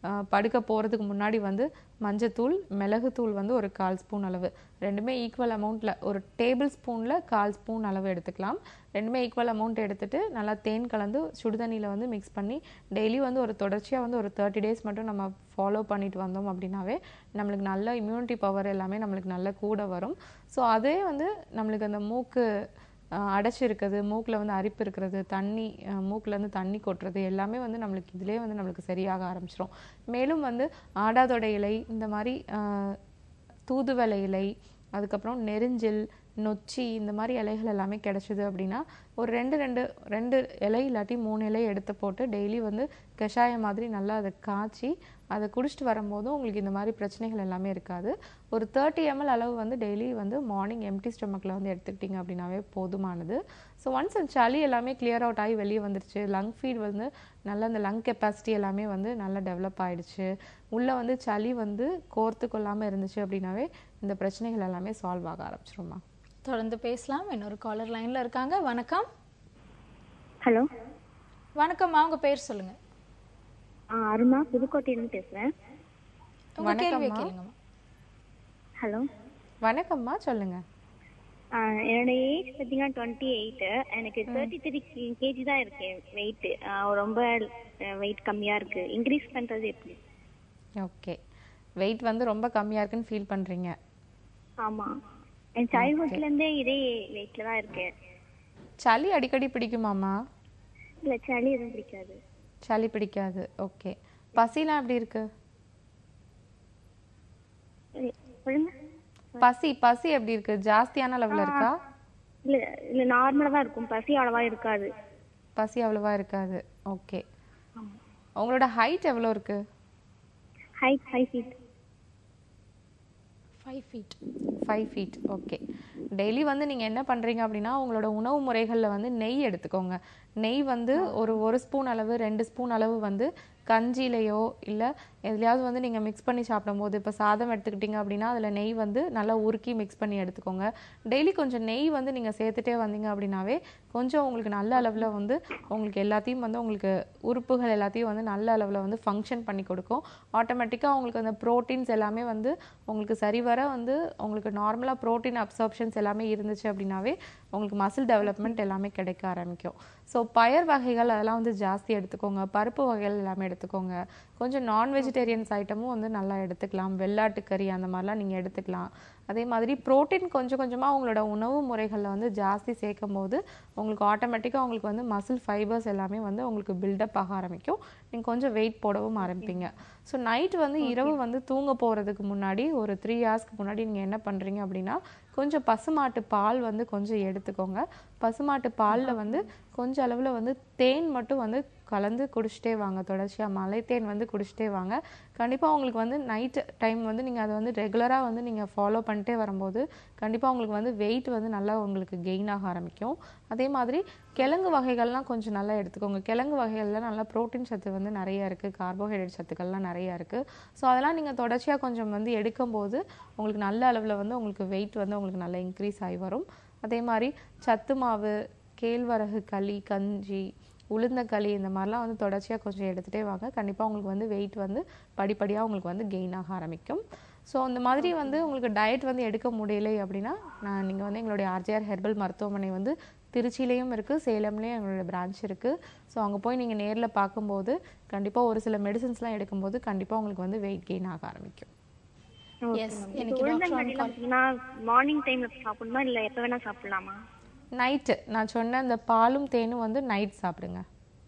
அஹ், படுக்க போகிறதுக்கு முன்னாடி வந்து மஞ்சத்தூள் மிளகுத்தூள் வந்து ஒரு கால் ஸ்பூன் அளவு ரெண்டுமே ஈக்குவல் அமௌண்ட்டில் ஒரு டேபிள் ஸ்பூனில் கால் ஸ்பூன் அளவு எடுத்துக்கலாம் ரெண்டுமே ஈக்குவல் அமௌண்ட் எடுத்துட்டு நல்லா தேன் கலந்து சுடுதண்ணியில் வந்து மிக்ஸ் பண்ணி டெய்லி வந்து ஒரு தொடர்ச்சியாக வந்து ஒரு தேர்ட்டி டேஸ் மட்டும் நம்ம ஃபாலோ பண்ணிட்டு வந்தோம் அப்படின்னாவே நம்மளுக்கு நல்ல இம்யூனிட்டி பவர் எல்லாமே நம்மளுக்கு நல்ல கூட வரும் ஸோ அதே வந்து நம்மளுக்கு அந்த மூக்கு அஹ், அடைச்சிருக்கிறது மூக்கில் வந்து அரிப்பு இருக்கிறது தண்ணி அஹ், மூக்குல இருந்து தண்ணி கொட்டுறது எல்லாமே வந்து நம்மளுக்கு இதிலே வந்து நம்மளுக்கு சரியாக ஆரம்பிச்சிரும் மேலும் வந்து ஆடாதொடை இலை இந்த மாதிரி அஹ், தூதுவளை இலை அதுக்கப்புறம் நெரிஞ்சில் நொச்சி இந்த மாதிரி இலைகள் எல்லாமே கிடைச்சிது அப்படின்னா ஒரு ரெண்டு ரெண்டு ரெண்டு இலை இல்லாட்டி மூணு இலை எடுத்து போட்டு டெய்லி வந்து கஷாயம் மாதிரி நல்லா அதை காய்ச்சி அதை குடிச்சிட்டு வரும்போதும் உங்களுக்கு இந்த மாதிரி பிரச்சனைகள் எல்லாமே இருக்காது ஒரு தேர்ட்டி எம்எல் அளவு வந்து டெய்லி வந்து மார்னிங் எம்டி ஸ்டொமக்கில் வந்து எடுத்துக்கிட்டிங்க அப்படின்னாவே போதுமானது ஸோ ஒன்ஸ் அந்த சளி எல்லாமே கிளியர் அவுட் ஆகி வெளியே வந்துருச்சு லங் ஃபீட் வந்து நல்ல அந்த லங் கெப்பாசிட்டி எல்லாமே வந்து நல்லா டெவலப் ஆயிடுச்சு உள்ளே வந்து சளி வந்து கோர்த்து கொள்ளாமல் இருந்துச்சு அப்படின்னாவே இந்த பிரச்சனைகள் எல்லாமே சால்வ் ஆக ஆரம்பிச்சிருமா தொடர்ந்து பேசலாம் இன்னொரு காலர் லைன்ல இருக்காங்க வணக்கம் ஹலோ வணக்கம்மா உங்க பேர் சொல்லுங்க அருணா புதுக்கோட்டையிலேருந்து பேசுகிறேன் உங்க கேள்வியை வணக்கம்மா. கேளுங்கம்மா ஹலோ வணக்கம்மா சொல்லுங்க என்னோட ஏஜ் பார்த்தீங்கன்னா டுவெண்ட்டி எயிட்டு எனக்கு தேர்ட்டி த்ரீ கேஜி தான் இருக்கேன் வெயிட் ரொம்ப வெயிட் கம்மியாக இருக்கு இன்க்ரீஸ் பண்ணுறது எப்படி ஓகே வெயிட் வந்து ரொம்ப கம்மியாக இருக்குன்னு ஃபீல் பண்ணுறீங்க ஆமாம் என் சைல்ட்ஹுட்லேருந்தே இதே வெயிட்டில் தான் இருக்கேன் சளி அடிக்கடி பிடிக்குமாம்மா இல்லை சளி எதுவும் பிடிக்காது சளி பிடிக்காது ஓகே பசிலாம் எப்படி இருக்கு ஏய், சொல்லுங்க பசி பசி எப்படி இருக்கு ஜாஸ்தியான லெவலில் இருக்கா இல்லை இல்லை நார்மலாக தான் இருக்கும் பசி அவ்வளவா இருக்காது பசி அவ்வளவா இருக்காது ஓகே உங்களோட ஹைட் எவ்வளோ இருக்கு height five feet five feet five feet okay daily வந்து நீங்கள் என்ன பண்ணுறீங்க அப்படின்னா உங்களோட உணவு முறைகளில் வந்து நெய் எடுத்துக்கோங்க நெய் வந்து ஒரு ஒரு ஸ்பூன் அளவு ரெண்டு ஸ்பூன் அளவு வந்து கஞ்சிலையோ இல்லை எதுலையாவது வந்து நீங்கள் மிக்ஸ் பண்ணி சாப்பிடும்போது இப்போ சாதம் எடுத்துக்கிட்டீங்க அப்படின்னா அதில் நெய் வந்து நல்லா உருக்கி மிக்ஸ் பண்ணி எடுத்துக்கோங்க டெய்லி கொஞ்சம் நெய் வந்து நீங்கள் சேர்த்துட்டே வந்தீங்க அப்படின்னாவே கொஞ்சம் உங்களுக்கு நல்ல அளவில் வந்து உங்களுக்கு எல்லாத்தையும் வந்து உங்களுக்கு உறுப்புகள் எல்லாத்தையும் வந்து நல்ல அளவில் வந்து ஃபங்க்ஷன் பண்ணி கொடுக்கும் ஆட்டோமேட்டிக்காக உங்களுக்கு அந்த ப்ரோட்டீன்ஸ் எல்லாமே வந்து உங்களுக்கு சரிவர வந்து உங்களுக்கு நார்மலாக ப்ரோட்டீன் அப்சார்ப்ஷன்ஸ் எல்லாமே இருந்துச்சு அப்படின்னாவே உங்களுக்கு மசில் டெவலப்மெண்ட் எல்லாமே கிடைக்க ஆரம்பிக்கும் ஸோ பயர் வகைகள் அதெல்லாம் வந்து ஜாஸ்தி எடுத்துக்கோங்க பருப்பு வகைகள் எல்லாமே எடுத்துக்கோங்க கொஞ்சம் நான் வெஜிடேரியன்ஸ் ஐட்டமும் வந்து நல்லா எடுத்துக்கலாம் வெள்ளாட்டு கறி அந்த மாதிரிலாம் நீங்கள் எடுத்துக்கலாம் அதே மாதிரி புரோட்டீன் கொஞ்சம் கொஞ்சமாக உங்களோட உணவு முறைகளில் வந்து ஜாஸ்தி சேர்க்கும் போது உங்களுக்கு ஆட்டோமேட்டிக்காக உங்களுக்கு வந்து மசில் ஃபைபர்ஸ் எல்லாமே வந்து உங்களுக்கு பில்டப் ஆக ஆரம்பிக்கும் நீங்கள் கொஞ்சம் வெயிட் போடவும் ஆரம்பிப்பீங்க ஸோ நைட் வந்து இரவு வந்து தூங்க போகிறதுக்கு முன்னாடி ஒரு த்ரீ ஹார்ஸ்க்கு முன்னாடி நீங்கள் என்ன பண்ணுறீங்க அப்படின்னா கொஞ்சம் பசுமாட்டு பால் வந்து கொஞ்சம் எடுத்துக்கோங்க பசுமாட்டு பாலில் வந்து கொஞ்சம் அளவில் வந்து தேன் மட்டும் வந்து கலந்து குடிச்சிட்டே வாங்க தொடர்ச்சியாக மலை தேன் வந்து குடிச்சிட்டே வாங்க கண்டிப்பாக உங்களுக்கு வந்து நைட் டைம் வந்து நீங்கள் அதை வந்து ரெகுலராக வந்து நீங்கள் ஃபாலோ பண்ணிட்டே வரும்போது கண்டிப்பாக உங்களுக்கு வந்து வெயிட் வந்து நல்லா உங்களுக்கு கெயின் ஆக ஆரம்பிக்கும் அதே மாதிரி கிழங்கு வகைகள்லாம் கொஞ்சம் நல்லா எடுத்துக்கோங்க கிழங்கு வகைகளில் நல்லா ப்ரோட்டீன் சத்து வந்து நிறைய இருக்குது கார்போஹைட்ரேட் சத்துக்கள்லாம் நிறைய இருக்குது ஸோ அதெல்லாம் நீங்கள் தொடர்ச்சியாக கொஞ்சம் வந்து எடுக்கும்போது உங்களுக்கு நல்ல அளவில் வந்து உங்களுக்கு வெயிட் வந்து உங்களுக்கு நல்லா இன்க்ரீஸ் ஆகி வரும் அதே மாதிரி சத்து மாவு கேழ்வரகு களி கஞ்சி உளுந்தங்களி இந்த மாதிரிலாம் வந்து தொடர்ச்சியாக கொஞ்சம் எடுத்துகிட்டே வாங்க கண்டிப்பாக உங்களுக்கு வந்து வெயிட் வந்து படிப்படியாக உங்களுக்கு வந்து கெயின் ஆக ஆரம்பிக்கும் ஸோ அந்த மாதிரி வந்து உங்களுக்கு டயட் வந்து எடுக்க முடியலை அப்படின்னா நான் நீங்கள் வந்து எங்களுடைய ஆர்ஜிஆர் ஹெர்பல் மருத்துவமனை வந்து திருச்சியிலையும் இருக்குது சேலம்லேயும் எங்களோட பிரான்ச் இருக்குது ஸோ அங்கே போய் நீங்கள் நேரில் பார்க்கும்போது கண்டிப்பாக ஒரு சில மெடிசன்ஸ்லாம் எடுக்கும்போது கண்டிப்பாக உங்களுக்கு வந்து வெயிட் கெயின் ஆக ஆரம்பிக்கும் எஸ் இப்போ எனக்கு உளுந்தங்களி பார்த்தீங்கன்னா மார்னிங் டைம்ல சாப்பிடணுமா இல்லை எப்போ வேணா சாப்பிடலாமா நைட்டு நான் சொன்ன அந்த பாலும் தேனும் வந்து நைட் சாப்பிடுங்க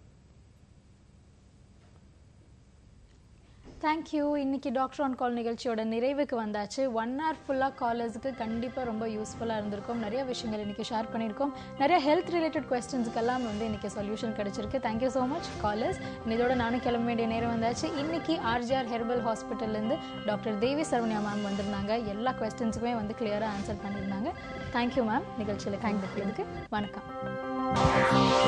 தேங்க்யூ இன்னைக்கு டாக்டர் ஆன் கால் நிகழ்ச்சியோட நிறைவுக்கு வந்தாச்சு ஒன் ஹவர் ஃபுல்லாக காலர்ஸுக்கு கண்டிப்பாக ரொம்ப யூஸ்ஃபுல்லாக இருந்திருக்கும் நிறைய விஷயங்கள் இன்னைக்கு ஷேர் பண்ணியிருக்கோம் நிறைய ஹெல்த் ரிலேட்டட் கொஸ்டின்ஸ்க்கெல்லாம் வந்து இன்னைக்கு சொல்யூஷன் கிடைச்சிருக்கு தேங்க்யூ ஸோ மச் காலர்ஸ் இதோட நானும் கிளம்ப வேண்டிய நேரம் வந்தாச்சு இன்னைக்கு ஆர்ஜிஆர் ஹெர்பல் ஹாஸ்பிட்டல்லேருந்து டாக்டர் தேவி சரவணியா மேம் வந்திருந்தாங்க எல்லா கொஸ்டின்ஸுக்குமே வந்து கிளியராக ஆன்சர் பண்ணியிருந்தாங்க தேங்க்யூ மேம் நிகழ்ச்சியில் கலந்துக்கிறதுக்கு வணக்கம்